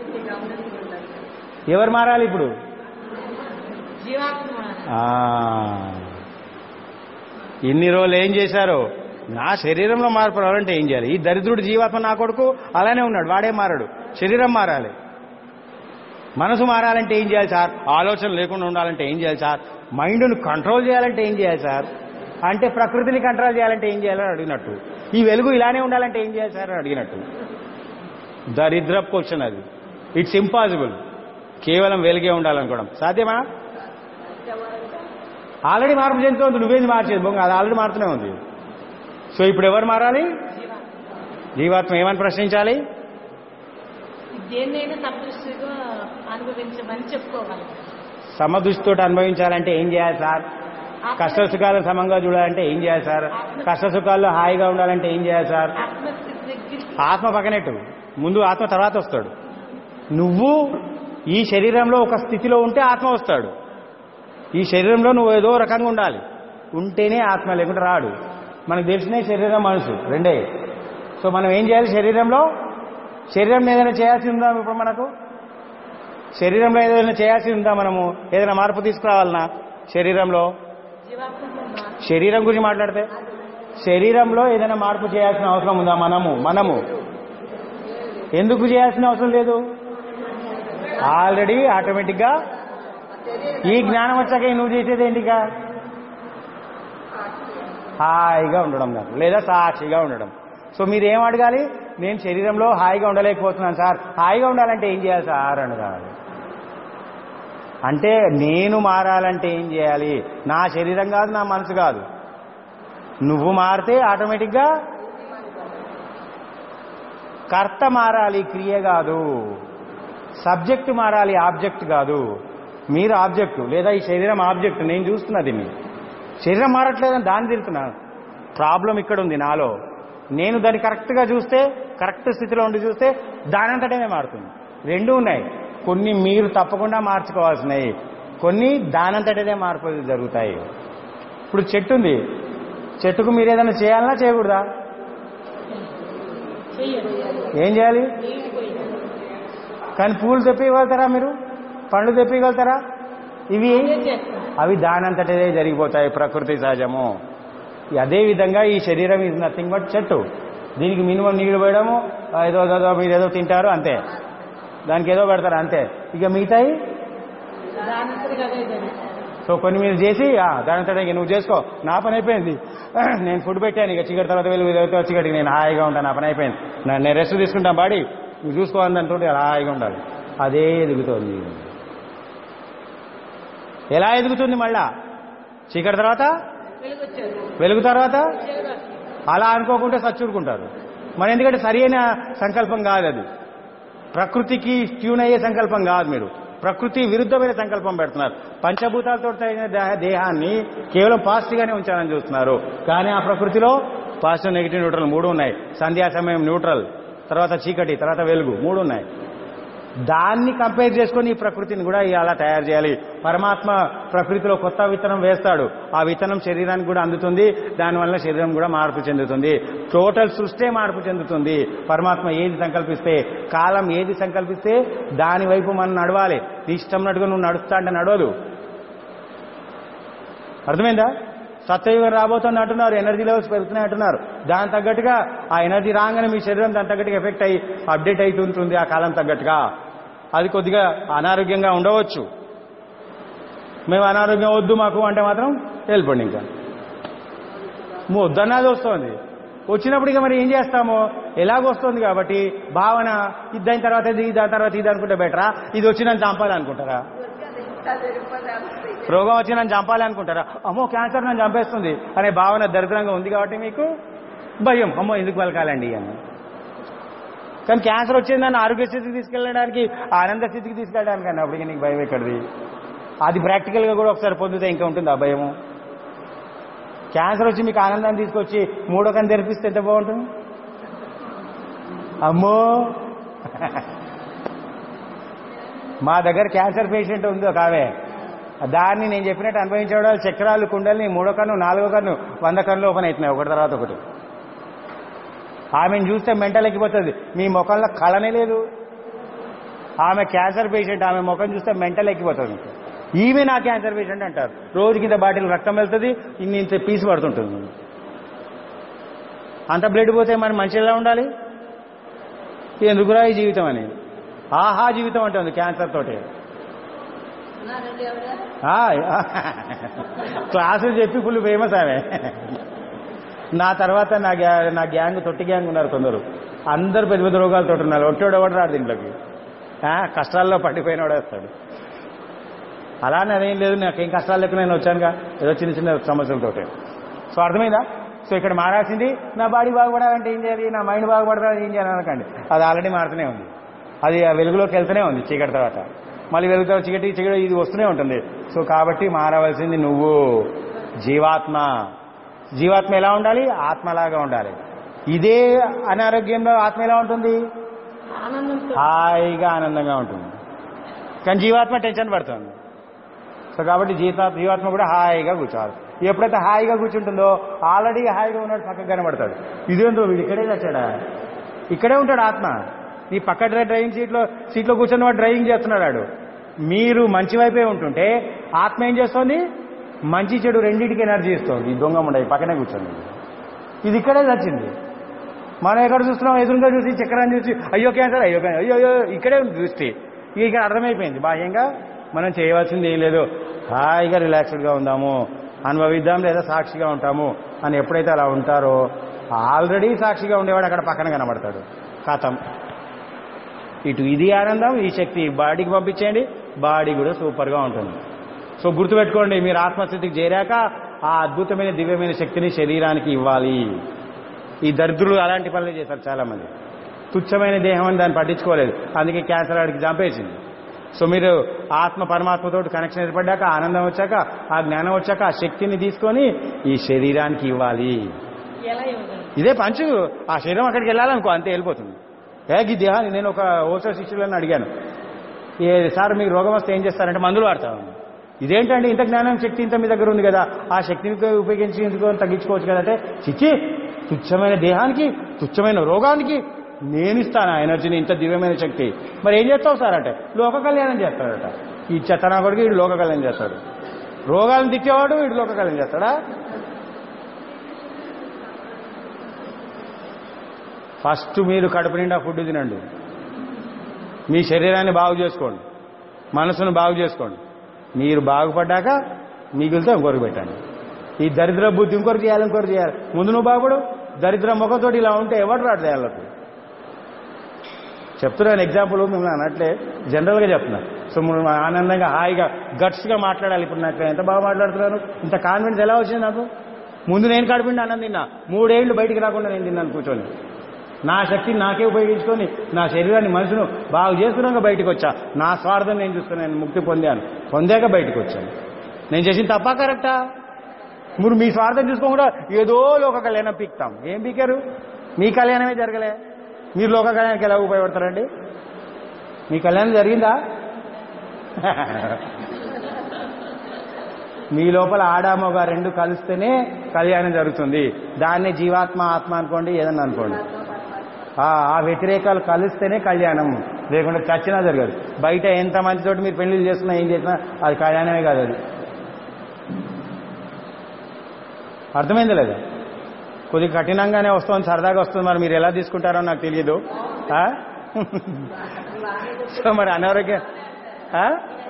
ఎవరు మారాలి ఇప్పుడు జీవాత్మ ఆ, ఇన్ని రోజులు ఏం చేశారో నా శరీరంలో మార్పు రావాలంటే ఏం చేయాలి ఈ దరిద్రుడు జీవాత్మ నా కొడుకు అలానే ఉన్నాడు వాడే మారాడు శరీరం మారాలి మనసు మారాలంటే ఏం చేయాలి సార్ ఆలోచన లేకుండా ఉండాలంటే ఏం చేయాలి సార్ మైండ్ను కంట్రోల్ చేయాలంటే ఏం చేయాలి సార్ అంటే ప్రకృతిని కంట్రోల్ చేయాలంటే ఏం చేయాలని అడిగినట్టు ఈ వెలుగు ఇలానే ఉండాలంటే ఏం చేయాలి సార్ అని అడిగినట్టు దరిద్ర క్వశ్చన్ అది ఇట్స్ ఇంపాసిబుల్ కేవలం వెలుగే ఉండాలనుకోవడం సాధ్యమా ఆల్రెడీ మార్పు చెందుతుంది నువ్వేది మార్చేది బొంగ అది ఆల్రెడీ మారుతూనే ఉంది సో ఇప్పుడు ఎవరు మారాలి జీవాత్మ ఏమని ప్రశ్నించాలి దేన్నైనా సంతృష్టిగా అనుభవించమని చెప్పుకోవాలి సమదృష్టితో అనుభవించాలంటే ఏం చేయాలి సార్ కష్ట సుఖాలను సమంగా చూడాలంటే ఏం చేయాలి సార్ కష్ట సుఖాల్లో హాయిగా ఉండాలంటే ఏం చేయాలి సార్ ఆత్మస్థితి దగ్గరికి ఆత్మ పక్కనెట్టు ముందు ఆత్మ తర్వాత వస్తాడు నువ్వు ఈ శరీరంలో ఒక స్థితిలో ఉంటే ఆత్మ వస్తాడు ఈ శరీరంలో నువ్వు ఏదో రకంగా ఉండాలి ఉంటేనే ఆత్మ లేకుంటే రాడు మనకు తెలిసిన శరీరం మనసు రెండే సో మనం ఏం చేయాలి శరీరంలో శరీరం ఏదైనా చేయాల్సి ఉందా ఇప్పుడు మనకు శరీరంలో ఏదైనా చేయాల్సి ఉందా మనము ఏదైనా మార్పు తీసుకురావాలన్నా శరీరంలో జీవాత్మ శరీరం గురించి మాట్లాడితే శరీరంలో ఏదైనా మార్పు చేయాల్సిన అవసరం ఉందా మనము మనము ఎందుకు చేయాల్సిన అవసరం లేదు ఆల్రెడీ ఆటోమేటిక్గా ఈ జ్ఞానం వచ్చాక నువ్వు చేసేది ఏంటిగా హాయిగా ఉండడం కాదు లేదా సాక్షిగా ఉండడం సో మీరు ఏం అడగాలి నేను శరీరంలో హాయిగా ఉండలేకపోతున్నాను సార్ హాయిగా ఉండాలంటే ఏం చేయాలి సార్ అని కాదు అంటే నేను మారాలంటే ఏం చేయాలి నా శరీరం కాదు నా మనసు కాదు నువ్వు మారితే ఆటోమేటిక్గా కర్త మారాలి క్రియ కాదు సబ్జెక్ట్ మారాలి ఆబ్జెక్ట్ కాదు మీరు ఆబ్జెక్ట్ లేదా ఈ శరీరం ఆబ్జెక్ట్ నేను చూస్తున్నా దీన్ని శరీరం మారట్లేదని దాన్ని తిరుగుతున్నాను ప్రాబ్లం ఇక్కడ ఉంది నాలో నేను దాన్ని కరెక్ట్గా చూస్తే కరెక్ట్ స్థితిలో ఉండి చూస్తే దానంతటమే మారుతుంది రెండు ఉన్నాయి కొన్ని మీరు తప్పకుండా మార్చుకోవాల్సినవి కొన్ని దానంతటనే మార్పు జరుగుతాయి ఇప్పుడు చెట్టు ఉంది చెట్టుకు మీరు ఏదైనా చేయాలన్నా చేయకూడదా చెయ్యదు ఏం చేయాలి నీళ్ళు పోయాలి కానీ పూలు తెప్పి వెళ్తారా మీరు పండ్లు తెప్పగలుగుతారా ఇవి అదే చేస్తాం అవి దానంతటే జరిగిపోతాయి ప్రకృతి సహజము అదే విధంగా ఈ శరీరం ఇస్ నథింగ్ బట్ చెట్టు దీనికి మినిమం నీళ్లు పోయడము ఏదో ఏదో మీరు ఏదో తింటారు అంతే దానికి ఏదో పెడతారు అంతే ఇక మిగతాయి దానంతటికి అదే జరుగుతుంది సో కొన్ని మీరు చేసి ఆ, దానంతటా ఇక నువ్వు చేసుకో నా పని అయిపోయింది నేను ఫుడ్ పెట్టాను ఇక చీకటి తర్వాత వెళ్ళి వెళ్ళి చీకటికి నేను హాయిగా ఉంటాను నా పని అయిపోయింది నా- నేను రెస్ట్ తీసుకుంటాను బాడీ నువ్వు చూసుకోవాలని అంటుంటే అలా హాయిగా ఉండాలి అదే ఎదుగుతోంది ఎలా ఎదుగుతుంది మళ్ళా చీకటి తర్వాత వెలుగు వచ్చేది వెలుగు తర్వాత వెలుగు వస్తుంది. అలా అనుకోకుంటే సచ్చూరుకుంటారు మరి ఎందుకంటే సరైన సంకల్పం కాదు అది ప్రకృతికి ట్యూన్ అయ్యే సంకల్పం కాదు మీరు ప్రకృతి విరుద్ధమైన సంకల్పం పెడుతున్నారు పంచభూతాలతో తగిన దేహ- దేహాన్ని కేవలం పాజిటివ్ గానే ఉంచాలని చూస్తున్నారు కానీ ఆ ప్రకృతిలో పాజిటివ్ నెగిటివ్ న్యూట్రల్ మూడు ఉన్నాయి సంధ్యా సమయం న్యూట్రల్ తర్వాత చీకటి తర్వాత వెలుగు మూడు ఉన్నాయి దాన్ని కంపేర్ చేసుకొని ఈ ప్రకృతిని కూడా అలా తయారు చేయాలి పరమాత్మ ప్రకృతిలో కొత్త విత్తనం వేస్తాడు ఆ విత్తనం శరీరానికి కూడా అందుతుంది దానివల్ల శరీరం కూడా మార్పు చెందుతుంది టోటల్ సృష్టే మార్పు చెందుతుంది పరమాత్మ ఏది సంకల్పిస్తే కాలం ఏది సంకల్పిస్తే దాని వైపు మనం నడవాలి నీ ఇష్టం నడుగు నువ్వు నడుస్తా అంటే నడవదు అర్థమైందా సత్యయుగం రాబోతుంది అంటున్నారు ఎనర్జీ లెవెల్స్ పెరుగుతున్నాయి అంటున్నారు దాని తగ్గట్టుగా ఆ ఎనర్జీ రాగానే మీ శరీరం దాని తగ్గట్టుగా ఎఫెక్ట్ అయ్యి అప్డేట్ అవుతుంటుంది ఆ కాలం తగ్గట్టుగా అది కొద్దిగా అనారోగ్యంగా ఉండవచ్చు మేము అనారోగ్యం వద్దు మాకు అంటే మాత్రం వెళ్ళిపోండి ఇంకా నువ్వు వద్దన్నది వస్తుంది వచ్చినప్పుడు ఇక మరి ఏం చేస్తాము ఎలాగొస్తుంది కాబట్టి భావన ఇది దాని తర్వాత ఇది దాని తర్వాత ఇది అనుకుంటే బెటరా ఇది వచ్చి నన్ను చంపాలనుకుంటారా రోగం వచ్చి నన్ను చంపాలి అనుకుంటారా అమ్మో క్యాన్సర్ నన్ను చంపేస్తుంది అనే భావన దరిద్రంగా ఉంది కాబట్టి మీకు భయం అమ్మో ఎందుకు పలకాలండి అని కానీ క్యాన్సర్ వచ్చింది నన్ను ఆరోగ్య స్థితికి తీసుకెళ్ళడానికి ఆనంద స్థితికి తీసుకెళ్ళడానికి అన్న అప్పటికి నీకు భయం ఎక్కడిది అది ప్రాక్టికల్గా కూడా ఒకసారి పొందితే ఇంకా ఉంటుంది ఆ భయము క్యాన్సర్ వచ్చి మీకు ఆనందాన్ని తీసుకొచ్చి మూడో కని తెరిపిస్తే ఎంత బాగుంటుంది అమ్మో మా దగ్గర క్యాన్సర్ పేషెంట్ ఉంది ఒక ఆమె దాన్ని నేను చెప్పినట్టు అనుభవించేవాడు చక్రాలు కుండల్ని మూడో కన్ను నాలుగో కన్ను వంద కన్నులు ఓపెన్ అవుతున్నాయి ఒకటి తర్వాత ఒకటి ఆమెను చూస్తే మెంటల్ ఎక్కిపోతుంది మీ ముఖంలో కళనే లేదు ఆమె క్యాన్సర్ పేషెంట్ ఆమె ముఖం చూస్తే మెంటల్ ఎక్కిపోతుంది మీకు. ఈమె నా క్యాన్సర్ పేషెంట్ అంటారు రోజుకి ఇంత బాటిల్ రక్తం వెళ్తుంది ఇన్ని ఇంత పీసు పడుతుంటుంది అంత బ్లడ్ పోతే మన మనిషి ఎలా ఉండాలి ఎందుకురా ఈ జీవితం అని ఆహా జీవితం అంటుంది క్యాన్సర్ తోటి ఉన్నారండి ఎవరు ఆ, క్లాసులు చెప్పి ఫుల్ ఫేమస్ ఆమె నా తర్వాత నా గ్యా నా గ్యాంగ్ తొట్టి గ్యాంగ్ ఉన్నారు కొందరు అందరు పెద్ద పెద్ద రోగాలతో ఉన్నారు ఒట్టోడు ఎవడు రాడు దీంట్లోకి ఆ, కష్టాల్లో పడిపోయినోడు వస్తాడు అలానే అదేం లేదు నాకేం కష్టాలు లేకుండా నేను వచ్చానుగా ఏదో చిన్న చిన్న సమస్యలతోటి సో అర్థమైందా సో ఇక్కడ మారాల్సింది నా బాడీ బాగుపడాలంటే ఏం చేయాలి నా మైండ్ బాగుపడాలంటే ఏం చేయాలి అనకండి అది ఆల్రెడీ మారుతూనే ఉంది అది ఆ వెలుగులోకి వెళ్తూనే ఉంది చీకటి తర్వాత మళ్ళీ వెలుగుతో చీకటి చీకటి ఇది వస్తూనే ఉంటుంది సో కాబట్టి మారవలసింది నువ్వు జీవాత్మ జీవాత్మ ఎలా ఉండాలి ఆత్మలాగా ఉండాలి ఇదే అనారోగ్యంలో ఆత్మ ఎలా ఉంటుంది ఆనందంతో హాయిగా ఆనందంగా ఉంటుంది కానీ జీవాత్మ టెన్షన్ పడుతుంది సో కాబట్టి జీత జీవాత్మ కూడా హాయిగా కూర్చోవాలి ఎప్పుడైతే హాయిగా కూర్చుంటుందో ఆల్రెడీ హాయిగా ఉన్నాడు పక్కకు కనబడతాడు ఇదేందో వీడు ఇక్కడే వచ్చాడా ఇక్కడే ఉంటాడు ఆత్మ నీ పక్క డ్రై- డ్రైవింగ్ సీట్లో సీట్లో కూర్చొని వాడు డ్రైవింగ్ చేస్తున్నాడు వాడు. మీరు మంచి వైపే ఉంటుంటే ఆత్మ ఏం చేస్తోంది మంచి చెడు రెండింటికి ఎనర్జీ ఇస్తుంది ఈ దొంగ ఉండయి పక్కనే కూర్చొని ఇది ఇక్కడే వచ్చింది మనం ఎక్కడ చూస్తున్నాం ఎదురుగా చూసి చక్రాన్ని చూసి అయ్యో క్యాన్సర్ అయ్యో క్యాన్సర్ అయ్యో అయ్యో ఇక్కడే ఉంది దృష్టి ఇక ఇక్కడ అర్థమైపోయింది బాహ్యంగా మనం చేయవలసింది ఏం లేదు హాయిగా రిలాక్స్డ్గా ఉందాము అనుభవిద్దాం లేదా సాక్షిగా ఉంటాము అని ఎప్పుడైతే అలా ఉంటారో ఆల్రెడీ సాక్షిగా ఉండేవాడు అక్కడ పక్కన కనబడతాడు కథం ఇటు ఇది ఆనందం ఈ శక్తి బాడీకి పంపించేయండి బాడీ కూడా సూపర్గా ఉంటుంది సో గుర్తుపెట్టుకోండి మీరు ఆత్మస్థితికి చేరాక ఆ అద్భుతమైన దివ్యమైన శక్తిని శరీరానికి ఇవ్వాలి ఈ దరిద్రులు అలాంటి పనులు చేశారు చాలా మంది తుచ్చమైన దేహం అని దాన్ని పట్టించుకోలేదు అందుకే క్యాన్సర్ ఆడికి చంపేసింది సో మీరు ఆత్మ పరమాత్మతో కనెక్షన్ ఏర్పడ్డాక ఆనందం వచ్చాక ఆ జ్ఞానం వచ్చాక ఆ శక్తిని తీసుకొని ఈ శరీరానికి ఇవ్వాలి ఎలా ఇవ్వగలరు ఇదే పంచు ఆ శరీరం అక్కడికి వెళ్ళాలనుకో అంతే వెళ్ళిపోతుంది ఏ ఈ దేహాన్ని నేను ఒక ఓసో శిష్యులను అడిగాను ఏ సార్ మీకు రోగం వస్తే ఏం చేస్తారంటే మందులు వాడతాను ఇదేంటండి ఇంత జ్ఞానం శక్తి ఇంత మీ దగ్గర ఉంది కదా ఆ శక్తిని ఉపయోగించి ఎందుకు తగ్గించుకోవచ్చు కదంటే చిచ్చి తుచ్చమైన దేహానికి తుచ్చమైన రోగానికి నేను ఇస్తాను ఆ ఎనర్జీని ఇంత దివ్యమైన శక్తి మరి ఏం చేస్తావు సార్ అంటే లోక కళ్యాణం చేస్తాడట ఈ చెత్తనా కొడుకు వీడు లోక కళ్యాణం చేస్తాడు రోగాలను తిట్టేవాడు వీడు లోక కళ్యాణం చేస్తాడా ఫస్ట్ మీరు కడుపు నిండా ఫుడ్ తినండి మీ శరీరాన్ని బాగు చేసుకోండి మనసును బాగు చేసుకోండి మీరు బాగుపడ్డాక మిగిలితే ఇంకొకరికి పెట్టండి ఈ దరిద్ర బుద్ధి ఇంకొకరు చేయాలి ఇంకొకరు చేయాలి ముందు నువ్వు బాగుపడు దరిద్ర ముఖంతో ఇలా ఉంటే ఎవరు రాడు చేయాలకు చెప్తున్నాను ఎగ్జాంపుల్ మిమ్మల్ని అనట్లే జనరల్గా చెప్తున్నా సో మనం ఆనందంగా హాయిగా గట్స్గా మాట్లాడాలి ఇప్పుడు నాకు ఎంత బాగా మాట్లాడుతున్నాను ఇంత కాన్ఫిడెన్స్ ఎలా వచ్చింది నాకు ముందు నేను కడుపుండి అన్నం తిన్నా మూడేళ్లు బయటికి రాకుండా నేను తిన్నాను కూర్చొని నా శక్తిని నాకే ఉపయోగించుకొని నా శరీరాన్ని మనసును బాగు చేసుకున్నాక బయటకు వచ్చా నా స్వార్థం నేను చూసుకున్నాను ముక్తి పొందాను పొందాక బయటకు వచ్చాను నేను చేసిన తప్పా కరెక్టా మీరు మీ స్వార్థం చూసుకోకుండా ఏదో లోక కళ్యాణం పీక్తాం ఏం పీకారు మీ కళ్యాణమే జరగలే మీరు లోక కళ్యాణానికి ఎలా ఉపయోగపడతారండి మీ కళ్యాణం జరిగిందా మీ లోపల ఆడామొగ రెండు కలిస్తేనే కళ్యాణం జరుగుతుంది దాన్ని జీవాత్మ ఆత్మ అనుకోండి ఏదన్నా అనుకోండి ఆ ఆ వ్యతిరేకాలు కలిస్తేనే కళ్యాణం లేకుంటే చచ్చినా జరగదు బయట ఎంత మంచితోటి మీరు పెళ్లిళ్ళు చేస్తున్నా ఏం చేసినా అది కళ్యాణమే కాదు అది అర్థమైంది లేదా కొద్దిగా కఠినంగానే వస్తుంది సరదాగా వస్తుంది మరి మీరు ఎలా తీసుకుంటారో నాకు తెలియదు ఆ? సో మరి అనారోగ్యం ఆ?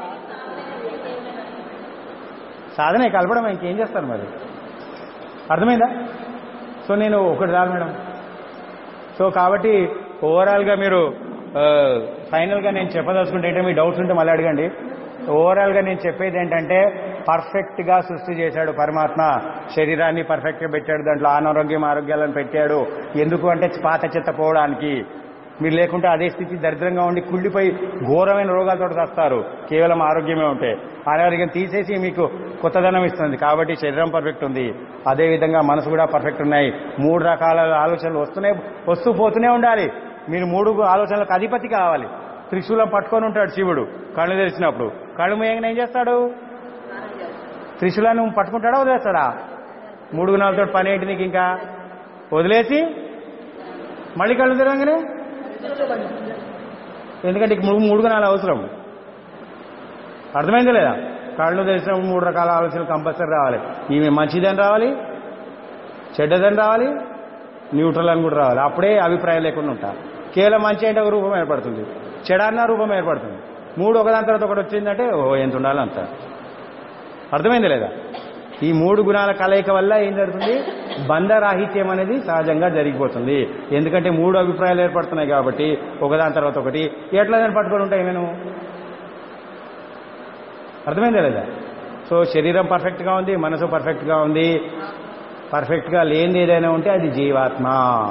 సాధనే కలపడం ఇంకేం చేస్తారు మరి అర్థమైందా సో నేను ఒకటి రాదు మేడం సో కాబట్టి ఓవరాల్గా మీరు ఆ, ఫైనల్గా నేను చెప్పదలుచుకుంటే ఏంటంటే మీ డౌట్స్ ఉంటే మళ్ళీ అడగండి ఓవరాల్గా నేను చెప్పేది ఏంటంటే పర్ఫెక్ట్గా సృష్టి చేశాడు పరమాత్మ శరీరాన్ని పర్ఫెక్ట్గా పెట్టాడు దాంట్లో అనారోగ్యం ఆరోగ్యాలను పెట్టాడు ఎందుకు అంటే పాత చెత్త పోవడానికి మీరు లేకుంటే అదే స్థితి దరిద్రంగా ఉండి కుళ్ళిపోయి ఘోరమైన రోగాలతో వస్తారు కేవలం ఆరోగ్యమే ఉంటే అనారోగ్యం తీసేసి మీకు కొత్తదనం ఇస్తుంది కాబట్టి శరీరం పర్ఫెక్ట్ ఉంది అదేవిధంగా మనసు కూడా పర్ఫెక్ట్ ఉన్నాయి మూడు రకాల ఆలోచనలు వస్తున్నాయి వస్తూ పోతూనే ఉండాలి మీరు మూడు ఆలోచనలకు అధిపతి కావాలి త్రిశూలం పట్టుకొని ఉంటాడు శివుడు కళ్ళు తెరిచినప్పుడు కళ్ళు మూయంగానే ఏం చేస్తాడు త్రిశూలాన్ని పట్టుకుంటాడా వదిలేస్తాడా మూడు గుణాలతో పని ఏంటి నీకు ఇంకా వదిలేసి మళ్ళీ కళ్ళు తెరవగానే ఎందుకంటే ఇక మూడు మూడు గుణాలు అవసరం అర్థమైంది లేదా కళ్ళు తెలిసినప్పుడు మూడు రకాల ఆలోచనలు కంపల్సరీ రావాలి ఈమె మంచిదని రావాలి చెడ్డదని రావాలి న్యూట్రల్ అని కూడా రావాలి అప్పుడే అభిప్రాయం లేకుండా ఉంటా కేవలం మంచి అంటే ఒక రూపం ఏర్పడుతుంది చెడన్న రూపం ఏర్పడుతుంది మూడు ఒకదాని తర్వాత ఒకటి వచ్చిందంటే ఓ ఎంత ఉండాలి అంత అర్థమైంది లేదా ఈ మూడు గుణాల కలయిక వల్ల ఏం జరుగుతుంది బంధరాహిత్యం అనేది సహజంగా జరిగిపోతుంది ఎందుకంటే మూడు అభిప్రాయాలు ఏర్పడుతున్నాయి కాబట్టి ఒకదాని తర్వాత ఒకటి ఎట్లా దాన్ని పట్టుకొని ఉంటాయి నేను అర్థమైందా లేదా సో శరీరం పర్ఫెక్ట్గా ఉంది మనసు పర్ఫెక్ట్గా ఉంది పర్ఫెక్ట్గా లేనిది ఏదైనా ఉంటే అది జీవాత్మ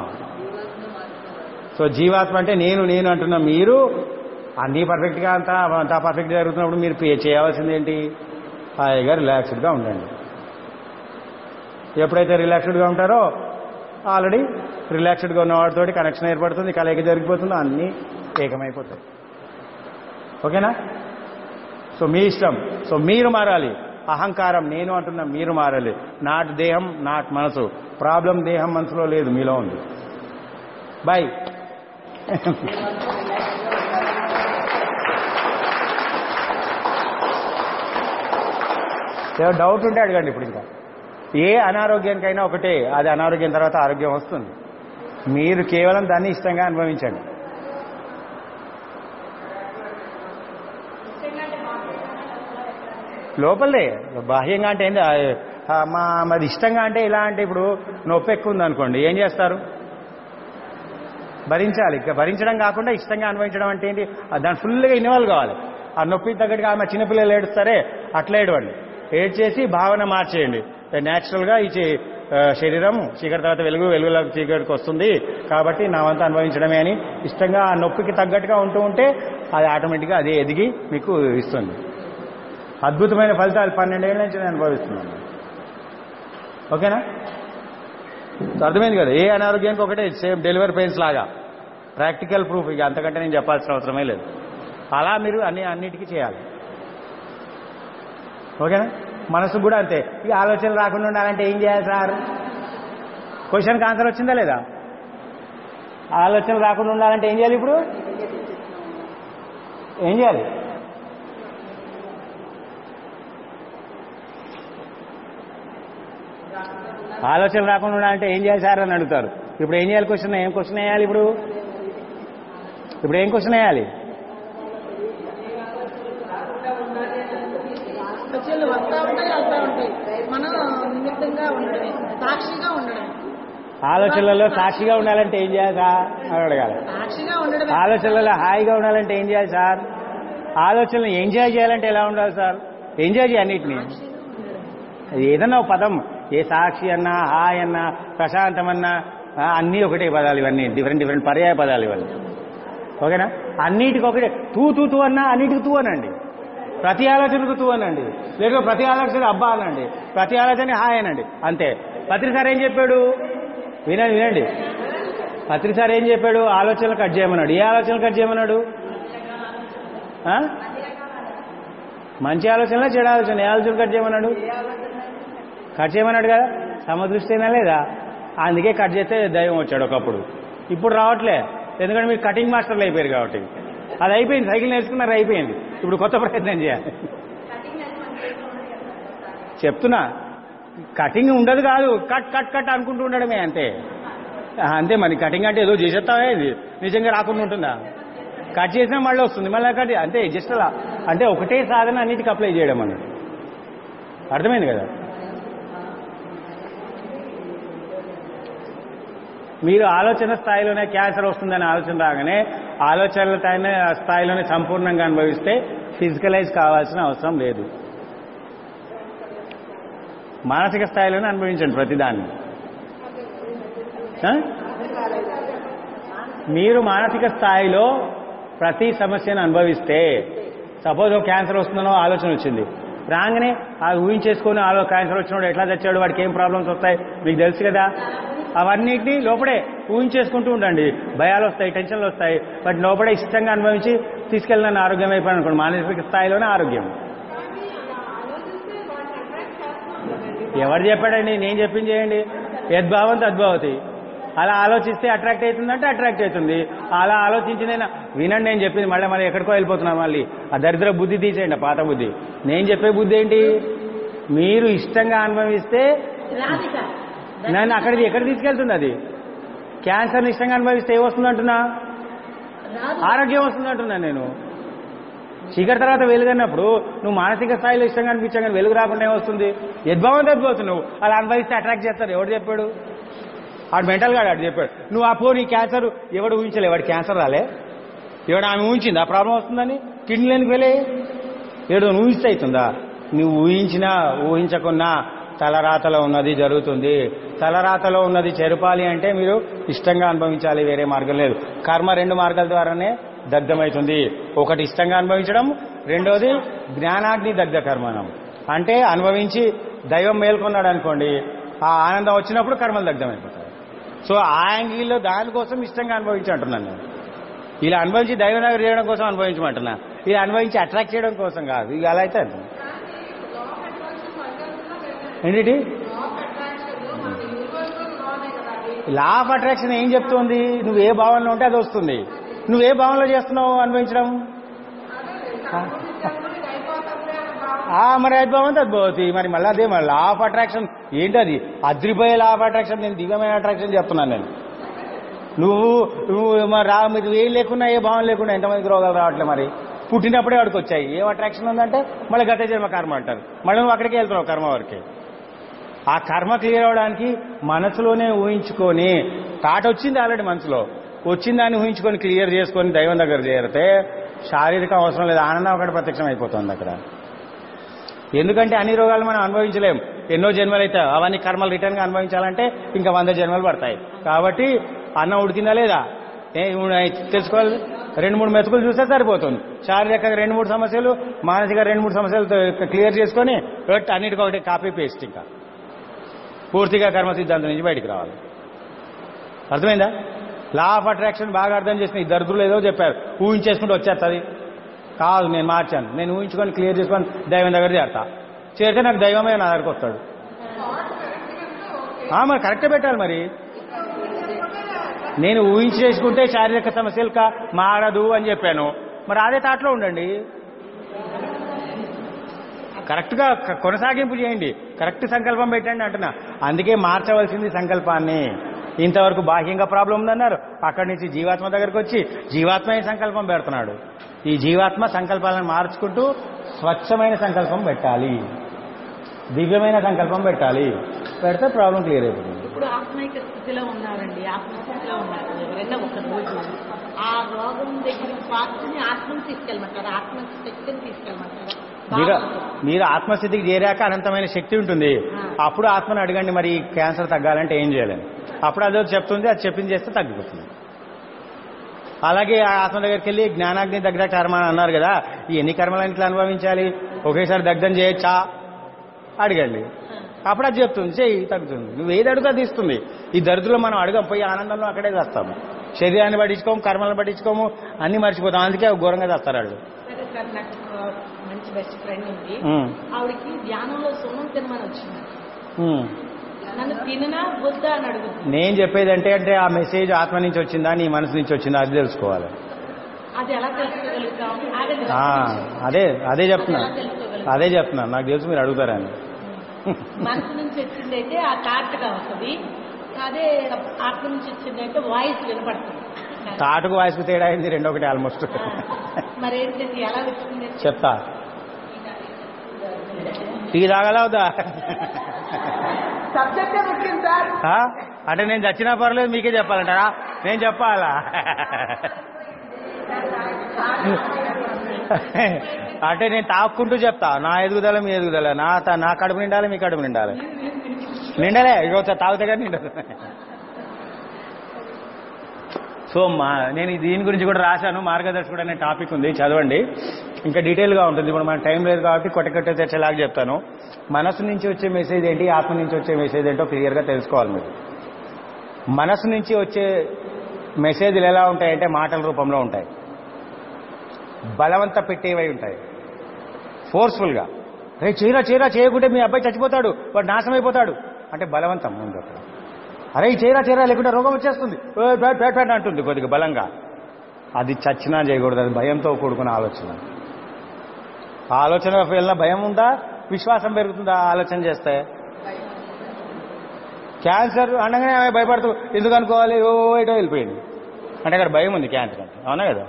సో జీవాత్మ అంటే నేను నేను అంటున్నా మీరు అన్నీ పర్ఫెక్ట్గా అంతా అంతా పర్ఫెక్ట్గా జరుగుతున్నప్పుడు మీరు పే చేయవలసింది ఏంటి హాయిగా రిలాక్స్డ్గా ఉండండి ఎప్పుడైతే రిలాక్స్డ్గా ఉంటారో ఆల్రెడీ రిలాక్స్డ్గా ఉన్న వాడితోటి కనెక్షన్ ఏర్పడుతుంది కలయిక జరిగిపోతుందో అన్నీ ఏకమైపోతాయి ఓకేనా సో మీ ఇష్టం సో మీరు మారాలి అహంకారం నేను అంటున్నా మీరు మారాలి నాట్ దేహం నాట్ మనసు ప్రాబ్లం దేహం మనసులో లేదు మీలో ఉంది బాయ్ ఏదో డౌట్ ఉంటే అడగండి ఇప్పుడు ఇంకా ఏ అనారోగ్యానికైనా ఒకటే అది అనారోగ్యం తర్వాత ఆరోగ్యం వస్తుంది మీరు కేవలం దాన్ని ఇష్టంగా అనుభవించండి లోపలే బాహ్యంగా అంటే ఏంది ఆ, మా మరి ఇష్టంగా అంటే ఇలా అంటే ఇప్పుడు నొప్పి ఎక్కువ ఉంది అనుకోండి ఏం చేస్తారు భరించాలి ఇక భరించడం కాకుండా ఇష్టంగా అనుభవించడం అంటే ఏంటి ఆ దాని ఫుల్గా ఇన్వాల్వ్ కావాలి ఆ నొప్పి తగ్గట్టుగా ఆమె చిన్నపిల్లలు ఏడుస్తారే అట్లా ఏడవండి ఏడ్చేసి భావన మార్చేయండి న్యాచురల్గా ఈ చే- ఆ, శరీరం చీకటి తర్వాత వెలుగు వెలుగులో చీకటికి వస్తుంది కాబట్టి నా వంతు అనుభవించడమే అని ఇష్టంగా ఆ నొప్పికి తగ్గట్టుగా ఉంటూ ఉంటే అది ఆటోమేటిక్గా అదే ఎదిగి మీకు ఇస్తుంది అద్భుతమైన ఫలితాలు పన్నెండేళ్ళ నుంచి నేను అనుభవిస్తున్నాను ఓకేనా సో అర్థమైంది కదా ఏ అనారోగ్యానికి ఒకటే సేమ్ డెలివరీ పెయిన్స్ లాగా ప్రాక్టికల్ ప్రూఫ్ ఇక అంతకంటే నేను చెప్పాల్సిన అవసరమే లేదు అలా మీరు అన్ని అన్నిటికీ చేయాలి ఓకేనా మనసు కూడా అంతే ఈ ఆలోచనలు రాకుండా ఉండాలంటే ఏం చేయాలి సార్ క్వశ్చన్కి ఆన్సర్ వచ్చిందా లేదా ఆలోచనలు రాకుండా ఉండాలంటే ఏం చేయాలి ఇప్పుడు ఏం చేయాలి ఆలోచన రాకుండా ఉండాలంటే ఏం చేయాలి సార్ అని అడుగుతారు ఇప్పుడు ఏం చేయాలి క్వశ్చన్ ఏం క్వశ్చన్ వేయాలి ఇప్పుడు ఇప్పుడు ఏం క్వశ్చన్ వేయాలి ఆలోచనలు వస్తూ ఉంటాయి వెళ్తూ ఉంటాయి మనం నిమిత్తంగా ఉండడమే సాక్షిగా ఉండడమే ఆలోచనలలో సాక్షిగా ఉండాలంటే ఏం చేయాలి సార్ అని అడగాలి సాక్షిగా ఉండడమే ఆలోచనలలో హాయిగా ఉండాలంటే ఏం చేయాలి సార్ ఆలోచనలు ఎంజాయ్ చేయాలంటే ఎలా ఉండాలి సార్ ఎంజాయ్ చేయాలి అన్నిటిని అది ఏదన్నా ఒక పదం ఏ సాక్షి అన్నా హాయ్ అన్నా ప్రశాంతం అన్నా ఆ, అన్నీ ఒకటే పదాలు ఇవన్నీ డిఫరెంట్ డిఫరెంట్ పర్యాయ పదాలు ఇవన్నీ ఓకేనా అన్నిటికి ఒకటే తూ తూ తూ అన్నా అన్నిటికి తూ అనండి ప్రతి ఆలోచనకు తూ అనండి లేక ప్రతి ఆలోచన అబ్బా అనండి ప్రతి ఆలోచన హాయ్ అనండి అంతే పత్రి సార్ ఏం చెప్పాడు వినండి వినండి పత్రి సార్ ఏం చెప్పాడు ఆలోచనలు కట్ చేయమన్నాడు ఏ ఆలోచనలు కట్ చేయమన్నాడు ఆ? మంచి ఆలోచనలా చెడు ఆలోచన ఏ ఆలోచన కట్ చేయమన్నాడు కట్ చేయమన్నాడు కదా సమదృష్టినా లేదా అందుకే కట్ చేస్తే దైవం వచ్చాడు ఒకప్పుడు ఇప్పుడు రావట్లే ఎందుకంటే మీరు కటింగ్ మాస్టర్లు అయిపోయారు కాబట్టి అది అయిపోయింది సైకిల్ నేర్చుకున్నారు అయిపోయింది ఇప్పుడు కొత్త ప్రయత్నం చేయాలి చెప్తున్నా కటింగ్ ఉండదు కాదు కట్ కట్ కట్ అనుకుంటూ ఉండడమే అంతే ఆ, అంతే మరి కటింగ్ అంటే ఏదో చేసేస్తావా ఇది నిజంగా రాకుండా ఉంటుందా కట్ చేసినా మళ్ళీ వస్తుంది మళ్ళీ కట్ అంతే జస్ట్ అలా అంటే ఒకటే సాధన అన్నిటికీ అప్లై చేయడం అని అర్థమైంది కదా మీరు ఆలోచన స్థాయిలోనే క్యాన్సర్ వస్తుందని ఆలోచన రాగానే ఆలోచనల స్థాయినే స్థాయిలోనే సంపూర్ణంగా అనుభవిస్తే ఫిజికలైజ్ కావాల్సిన అవసరం లేదు మానసిక స్థాయిలోనే అనుభవించండి ప్రతిదాన్ని ఆ? మీరు మానసిక స్థాయిలో ప్రతి సమస్యను అనుభవిస్తే సపోజ్ ఒక క్యాన్సర్ వస్తుందనో ఆలోచన వచ్చింది రాగానే ఆ ఊహించేసుకొని ఆలో క్యాన్సర్ వచ్చినోడు ఎట్లా తెచ్చాడు వాడికి ఏం ప్రాబ్లమ్స్ వస్తాయి మీకు తెలుసు కదా అవన్నిటినీ లోపడే ఊహించేసుకుంటూ ఉండండి భయాలు వస్తాయి టెన్షన్లు వస్తాయి బట్ లోపడే ఇష్టంగా అనుభవించి తీసుకెళ్ళిన ఆరోగ్యం అయిపోయింది అనుకోండి మానసిక స్థాయిలోనే ఆరోగ్యం ఎవరు చెప్పాడండి నేను చెప్పింది చేయండి యద్భావం తద్భావతి అలా ఆలోచిస్తే అట్రాక్ట్ అవుతుందంటే అట్రాక్ట్ అవుతుంది అలా ఆలోచించిందైనా వినండి నేను చెప్పింది మళ్ళీ మళ్ళీ ఎక్కడికో వెళ్ళిపోతున్నాను మళ్ళీ ఆ దరిద్ర బుద్ధి తీసేయండి ఆ పాత బుద్ధి నేను చెప్పే బుద్ధి ఏంటి మీరు ఇష్టంగా అనుభవిస్తే రాధిక నన్ను అక్కడికి ఎక్కడ తీసుకెళ్తుంది అది క్యాన్సర్ ఇష్టంగా అనుభవిస్తే ఏమొస్తుంది అంటున్నా రాదు ఆరోగ్యం వస్తుంది అంటున్నా నేను చీకటి తర్వాత వెలుగన్నప్పుడు నువ్వు మానసిక స్థాయిలో ఇష్టంగా అనిపించగానే వెలుగు రాకుండా ఏమొస్తుంది యద్భావం తగ్గిపోతుంది నువ్వు అలా అనుభవిస్తే అట్రాక్ట్ చేస్తారు ఎవడు చెప్పాడు ఆడు మెంటల్ గాడు ఆడు చెప్పాడు నువ్వు ఆ పో నీ క్యాన్సర్ ఎవడు ఊహించలే వాడు క్యాన్సర్ రాలే ఎవడు ఆమె ఊహించింది ఆ ప్రాబ్లం వస్తుందని కిడ్నీ లేనికి వెళ్ళే ఏడు నువ్వు ఊహిస్తే అవుతుందా నువ్వు ఊహించినా ఊహించకున్నా తలరాతలో ఉన్నది జరుగుతుంది తలరాతలో ఉన్నది చెరపాలి అంటే మీరు ఇష్టంగా అనుభవించాలి వేరే మార్గం లేదు కర్మ రెండు మార్గాల ద్వారానే దగ్ధమవుతుంది ఒకటి ఇష్టంగా అనుభవించడం రెండోది జ్ఞానాగ్ని దగ్ధ కర్మణం అంటే అనుభవించి దైవం మేల్కొన్నాడు అనుకోండి ఆ ఆనందం వచ్చినప్పుడు కర్మలు దగ్ధమైపోతాయి సో ఆ యాంగిల్లో దానికోసం ఇష్టంగా అనుభవించి అంటున్నాను నేను ఇలా అనుభవించి దైవ నగర్ చేయడం కోసం అనుభవించమంటున్నా ఇలా అనుభవించి అట్రాక్ట్ చేయడం కోసం కాదు ఇక అలా అయితే అంటున్నా. ఏంటి లా ఆఫ్ అట్రాక్షన్ ఏం చెప్తోంది నువ్వు ఏ భావనలో ఉంటే అది వస్తుంది నువ్వు ఏ భావనలో చేస్తున్నావు అనుభవించడం ఆ, మరి అద్భావం తద్భవతి మరి మళ్ళీ అదే మరి లా ఆఫ్ అట్రాక్షన్ ఏంటది అద్రిపోయే లా ఆఫ్ అట్రాక్షన్ నేను దివ్యమైన అట్రాక్షన్ చెప్తున్నాను నేను నువ్వు నువ్వు మరి రా మీరు ఏం లేకున్నా ఏ భావం లేకుండా ఎంతమందికి రోగాలు రావట్లేదు మరి పుట్టినప్పుడే వాడికి వచ్చాయి ఏం అట్రాక్షన్ ఉందంటే మళ్ళీ గత జన్మ కర్మ అంటారు మళ్ళీ నువ్వు అక్కడికి వెళ్తున్నావు కర్మ వరకే ఆ కర్మ క్లియర్ అవడానికి మనసులోనే ఊహించుకొని తాట వచ్చింది ఆల్రెడీ మనసులో వచ్చిన దాన్ని ఊహించుకొని క్లియర్ చేసుకొని దైవం దగ్గర చేరితే శారీరక అవసరం లేదు ఆనందం ఒకటి ప్రత్యక్షం అయిపోతుంది అక్కడ ఎందుకంటే అన్ని రోగాలు మనం అనుభవించలేం ఎన్నో జన్మలు అయితే అవన్నీ కర్మలు రిటర్న్గా అనుభవించాలంటే ఇంకా వంద జన్మలు పడతాయి కాబట్టి అన్నం ఉడికిందా లేదా ఏ తెలుసుకోవాలి రెండు మూడు మెతుకులు చూస్తే సరిపోతుంది శారీరకంగా రెండు మూడు సమస్యలు మానసిక రెండు మూడు సమస్యలు క్లియర్ చేసుకొని రొట్టె అన్నిటికీ ఒకటి కాపీ పేస్ట్ ఇంకా పూర్తిగా కర్మ సిద్ధాంతం నుంచి బయటికి రావాలి అర్థమైందా లా ఆఫ్ అట్రాక్షన్ బాగా అర్థం చేసిన ఈ దరిద్రులు ఏదో చెప్పారు ఊహించేసుకుంటూ వచ్చేస్తుంది కాదు నేను మార్చాను నేను ఊహించుకొని క్లియర్ చేసుకొని దైవం దగ్గర చేరతా చేరితే నాకు దైవమే నా దగ్గరకు వస్తాడు ఆ, మరి కరెక్టే పెట్టాలి మరి నేను ఊహించి చేసుకుంటే శారీరక సమస్యలు కా మారదు అని చెప్పాను మరి అదే తాట్లో ఉండండి కరెక్ట్గా క- కొనసాగింపు చేయండి కరెక్ట్ సంకల్పం పెట్టండి అంటున్నా అందుకే మార్చవలసింది సంకల్పాన్ని ఇంతవరకు బాహ్యంగా ప్రాబ్లం ఉందన్నారు అక్కడి నుంచి జీవాత్మ దగ్గరకు వచ్చి జీవాత్మ ఈ సంకల్పం పెడుతున్నాడు ఈ జీవాత్మ సంకల్పాలను మార్చుకుంటూ స్వచ్ఛమైన సంకల్పం పెట్టాలి దివ్యమైన సంకల్పం పెట్టాలి పెడితే ప్రాబ్లం క్లియర్ అయిపోతుంది ఇప్పుడు ఆత్మైక స్థితిలో ఉన్నారండి ఆత్మస్థితిలో ఉన్నారు ఎవరైనా ఒక రోజు ఆ రోగం దగ్గర పాత్రని ఆత్మని తీసుకెళ్ళమంటారు ఆత్మ శక్తిని తీసుకెళ్ళమంటారు మీరు మీరు ఆత్మస్థితికి చేరాక అనంతమైన శక్తి ఉంటుంది అప్పుడు ఆత్మను అడగండి మరి ఈ క్యాన్సర్ తగ్గాలంటే ఏం చేయాలని అప్పుడు అదో చెప్తుంది అది చెప్పింది చేస్తే తగ్గిపోతుంది అలాగే ఆ ఆత్మ దగ్గరికి వెళ్ళి జ్ఞానాగ్ని దగ్గర కర్మ అని అన్నారు కదా ఈ ఎన్ని కర్మలను ఇట్లా అనుభవించాలి ఒకేసారి దగ్ధం చేయొచ్చా అడగండి అప్పుడు అది చెప్తుంది చేయి తగ్గుతుంది నువ్వు ఏది అడుగుతా తీస్తుంది ఈ దరిద్రులు మనం అడగం పోయి ఆనందంలో అక్కడే చేస్తాము శరీరాన్ని పట్టించుకోము కర్మలను పట్టించుకోము అన్ని మర్చిపోతాం అందుకే అవి ఘోరంగా చేస్తారు వాళ్ళు సరే సార్ నాకు ఒక మంచి బెస్ట్ ఫ్రెండ్ ఉంది ఉమ్, ఆవిడకి ధ్యానంలో సున్నం తినమని వచ్చింది ఉమ్. నన్ను తిననా వద్దా అని అడుగుతుంది నేను చెప్పేది అంటే అంటే ఆ మెసేజ్ ఆత్మ నుంచి వచ్చిందా నీ మనసు నుంచి వచ్చిందా అది తెలుసుకోవాలి అది ఎలా తెలుసుకోగలుగుతాం ఆగండి ఆ, అదే అదే చెప్తున్నా ఎలా తెలుసుకోగలుగుతాం అదే చెప్తున్నా నాకు తెలుసు మీరు అడుగుతారని మనసు నుంచి వచ్చింది అయితే ఆ తాటుగా వస్తుంది అదే ఆత్మ నుంచి వచ్చింది అయితే వాయిస్ వినపడుతుంది తాటుకు వాయిస్కు తేడా అయింది రెండో ఒకటి ఆల్మోస్ట్ ఆ, మరేంటండి ఎలా వచ్చింది చెప్తా టీ తాగలవుదా సబ్జెక్టే ముఖ్యం సార్ అంటే నేను చచ్చినా పర్లేదు మీకే చెప్పాలంటారా నేను చెప్పాలా అంటే నేను తాక్కుంటూ చెప్తా నా ఎదుగుదల మీ ఎదుగుదల నా త- నా కడుపు నిండాలి మీ కడుపు నిండాలి నిండలే ఇగో తాగితే కానీ నిండదు సో మా నేను దీని గురించి కూడా రాశాను మార్గదర్శకుడు అనే టాపిక్ ఉంది చదవండి ఇంకా డీటెయిల్గా ఉంటుంది ఇప్పుడు మన టైం లేదు కాబట్టి కొట్ట కొట్ట తెచ్చేలాగా చెప్తాను మనసు నుంచి వచ్చే మెసేజ్ ఏంటి ఆత్మ నుంచి వచ్చే మెసేజ్ ఏంటో క్లియర్గా తెలుసుకోవాలి మీరు మనసు నుంచి వచ్చే మెసేజ్లు ఎలా ఉంటాయంటే మాటల రూపంలో ఉంటాయి బలవంత పెట్టేవై ఉంటాయి ఫోర్స్ఫుల్గా రే చేయరా చేయరా చేయకుంటే మీ అబ్బాయి చచ్చిపోతాడు వాడు నాశనం అయిపోతాడు అంటే బలవంతం ముందు అక్కడ అరే ఈ చేయరా చేయరా లేకుంటే రోగం వచ్చేస్తుంది ఏ, బ్యాట్ బ్యాట్ బ్యాట్ అంటుంది కొద్దిగా బలంగా అది చచ్చినా చేయకూడదు అది భయంతో కూడుకున్న ఆలోచన ఆ ఆలోచన వెళ్ళిన భయం ఉందా విశ్వాసం పెరుగుతుందా ఆలోచన చేస్తే క్యాన్సర్ అనగానే ఆమె భయపడుతూ ఎందుకు అనుకోవాలి ఓ ఇటో వెళ్ళిపోయింది అంటే అక్కడ భయం ఉంది క్యాన్సర్ అంటే అవునా కదా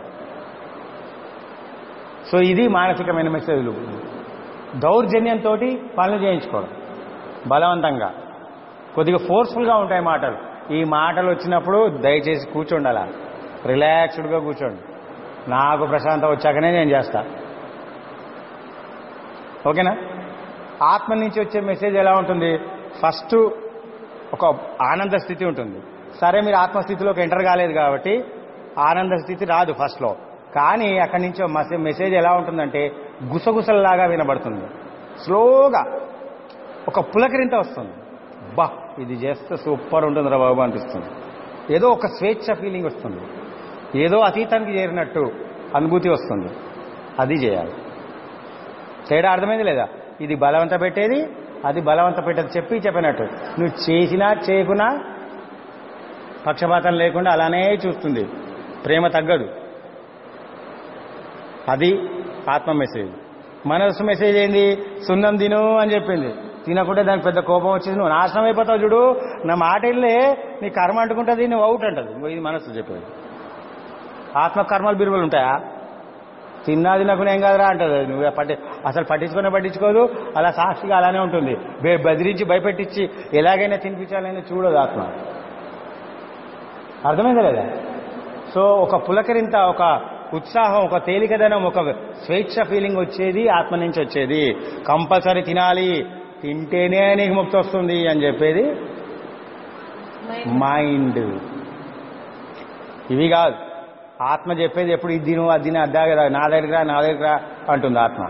సో ఇది మానసికమైన మెసేజ్లు దౌర్జన్యంతో పనులు చేయించుకోవడం బలవంతంగా కొద్దిగా ఫోర్స్ఫుల్గా ఉంటాయి మాటలు ఈ మాటలు వచ్చినప్పుడు దయచేసి కూర్చోండాల రిలాక్స్డ్గా కూర్చోండి నాకు ప్రశాంతం వచ్చాకనే నేను చేస్తా ఓకేనా ఆత్మ నుంచి వచ్చే మెసేజ్ ఎలా ఉంటుంది ఫస్ట్ ఒక ఆనంద స్థితి ఉంటుంది సరే మీరు ఆత్మస్థితిలోకి ఎంటర్ కాలేదు కాబట్టి ఆనంద స్థితి రాదు ఫస్ట్లో కానీ అక్కడి నుంచి ఒక మెసే- మెసేజ్ ఎలా ఉంటుందంటే గుసగుసల్లాగా వినబడుతుంది స్లోగా ఒక పులకరింత వస్తుంది బా ఇది చేస్తే సూపర్ ఉంటుంది రా బాబు అనిపిస్తుంది ఏదో ఒక స్వేచ్ఛ ఫీలింగ్ వస్తుంది ఏదో అతీతానికి చేరినట్టు అనుభూతి వస్తుంది అది చేయాలి తేడా అర్థమైంది లేదా ఇది బలవంత పెట్టేది అది బలవంత పెట్టేది చెప్పి చెప్పినట్టు నువ్వు చేసినా చేయకున్నా పక్షపాతం లేకుండా అలానే చూస్తుంది ప్రేమ తగ్గదు అది ఆత్మ మెసేజ్ మనసు మెసేజ్ ఏంది సున్నం తిను అని చెప్పింది తినకుంటే దానికి పెద్ద కోపం వచ్చింది నువ్వు నాశనం అయిపోతావు చూడు నా మాట వెళ్ళే నీ కర్మ అంటుకుంటుంది నువ్వు అవుట్ అంటది ఇంకో ఇది మనసు చెప్పేది ఆత్మ కర్మలు బిరువులు ఉంటాయా తిన్నా తినకుండా ఏం కాదురా అంటది అది. నువ్వు పట్టి అసలు పట్టించుకునే పట్టించుకోదు అలా సాక్షిగా అలానే ఉంటుంది బె- బెదిరించి భయపెట్టించి ఎలాగైనా తినిపించాలని చూడదు ఆత్మ అర్థమైందా లేదా సో ఒక పులకరింత ఒక ఉత్సాహం ఒక తేలికదనం ఒక స్వేచ్ఛ ఫీలింగ్ వచ్చేది ఆత్మ నుంచి వచ్చేది కంపల్సరీ తినాలి తింటేనే నీకు ముక్తి వస్తుంది అని చెప్పేది మైండ్ ఇవి కాదు ఆత్మ చెప్పేది ఎప్పుడు ఇది తిను అది తిను అద్దా కదా నా దగ్గర రా, నా దగ్గర రా అంటుంది ఆత్మ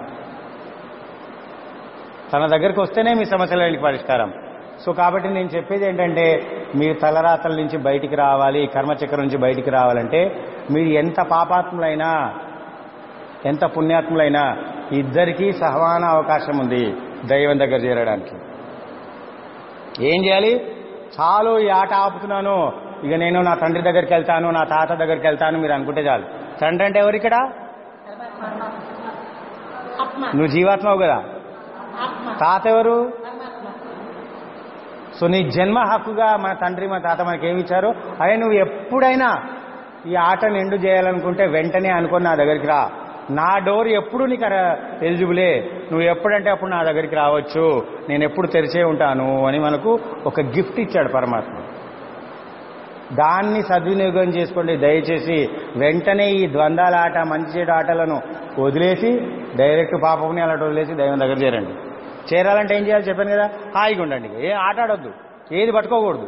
తన దగ్గరికి వస్తేనే మీ సమస్యలకి పరిష్కారం సో కాబట్టి నేను చెప్పేది ఏంటంటే మీరు తలరాతల నుంచి బయటికి రావాలి కర్మచక్రం నుంచి బయటికి రావాలంటే మీరు ఎంత పాపాత్ములైనా ఎంత పుణ్యాత్ములైనా ఇద్దరికీ సమాన అవకాశం ఉంది దైవం దగ్గర చేరడానికి ఏం చేయాలి చాలు ఈ ఆట ఆపుతున్నాను ఇక నేను నా తండ్రి దగ్గరికి వెళ్తాను నా తాత దగ్గరికి వెళ్తాను మీరు అనుకుంటే చాలు తండ్రి అంటే ఎవరు ఇక్కడ ఆత్మ నువ్వు జీవాత్మవు కదా ఆత్మ తాత ఎవరు పరమాత్మ సో నీ జన్మ హక్కుగా మన తండ్రి మన తాత మనకి ఏమి ఇచ్చారు అదే నువ్వు ఎప్పుడైనా ఈ ఆటను ఎండు చేయాలనుకుంటే వెంటనే అనుకొని నా దగ్గరికి రా నా డోర్ ఎప్పుడు నీకు ఎలిజిబులే నువ్వు ఎప్పుడంటే అప్పుడు నా దగ్గరికి రావచ్చు నేను ఎప్పుడు తెరిచే ఉంటాను అని మనకు ఒక గిఫ్ట్ ఇచ్చాడు పరమాత్మ దాన్ని సద్వినియోగం చేసుకోండి దయచేసి వెంటనే ఈ ద్వంద్వాల ఆట మంచి చెడు ఆటలను వదిలేసి డైరెక్ట్ పాపని అలా వదిలేసి దైవం దగ్గర చేరండి చేరాలంటే ఏం చేయాలి చెప్పాను కదా హాయిగా ఉండండి ఏ ఆట ఆడొద్దు ఏది పట్టుకోకూడదు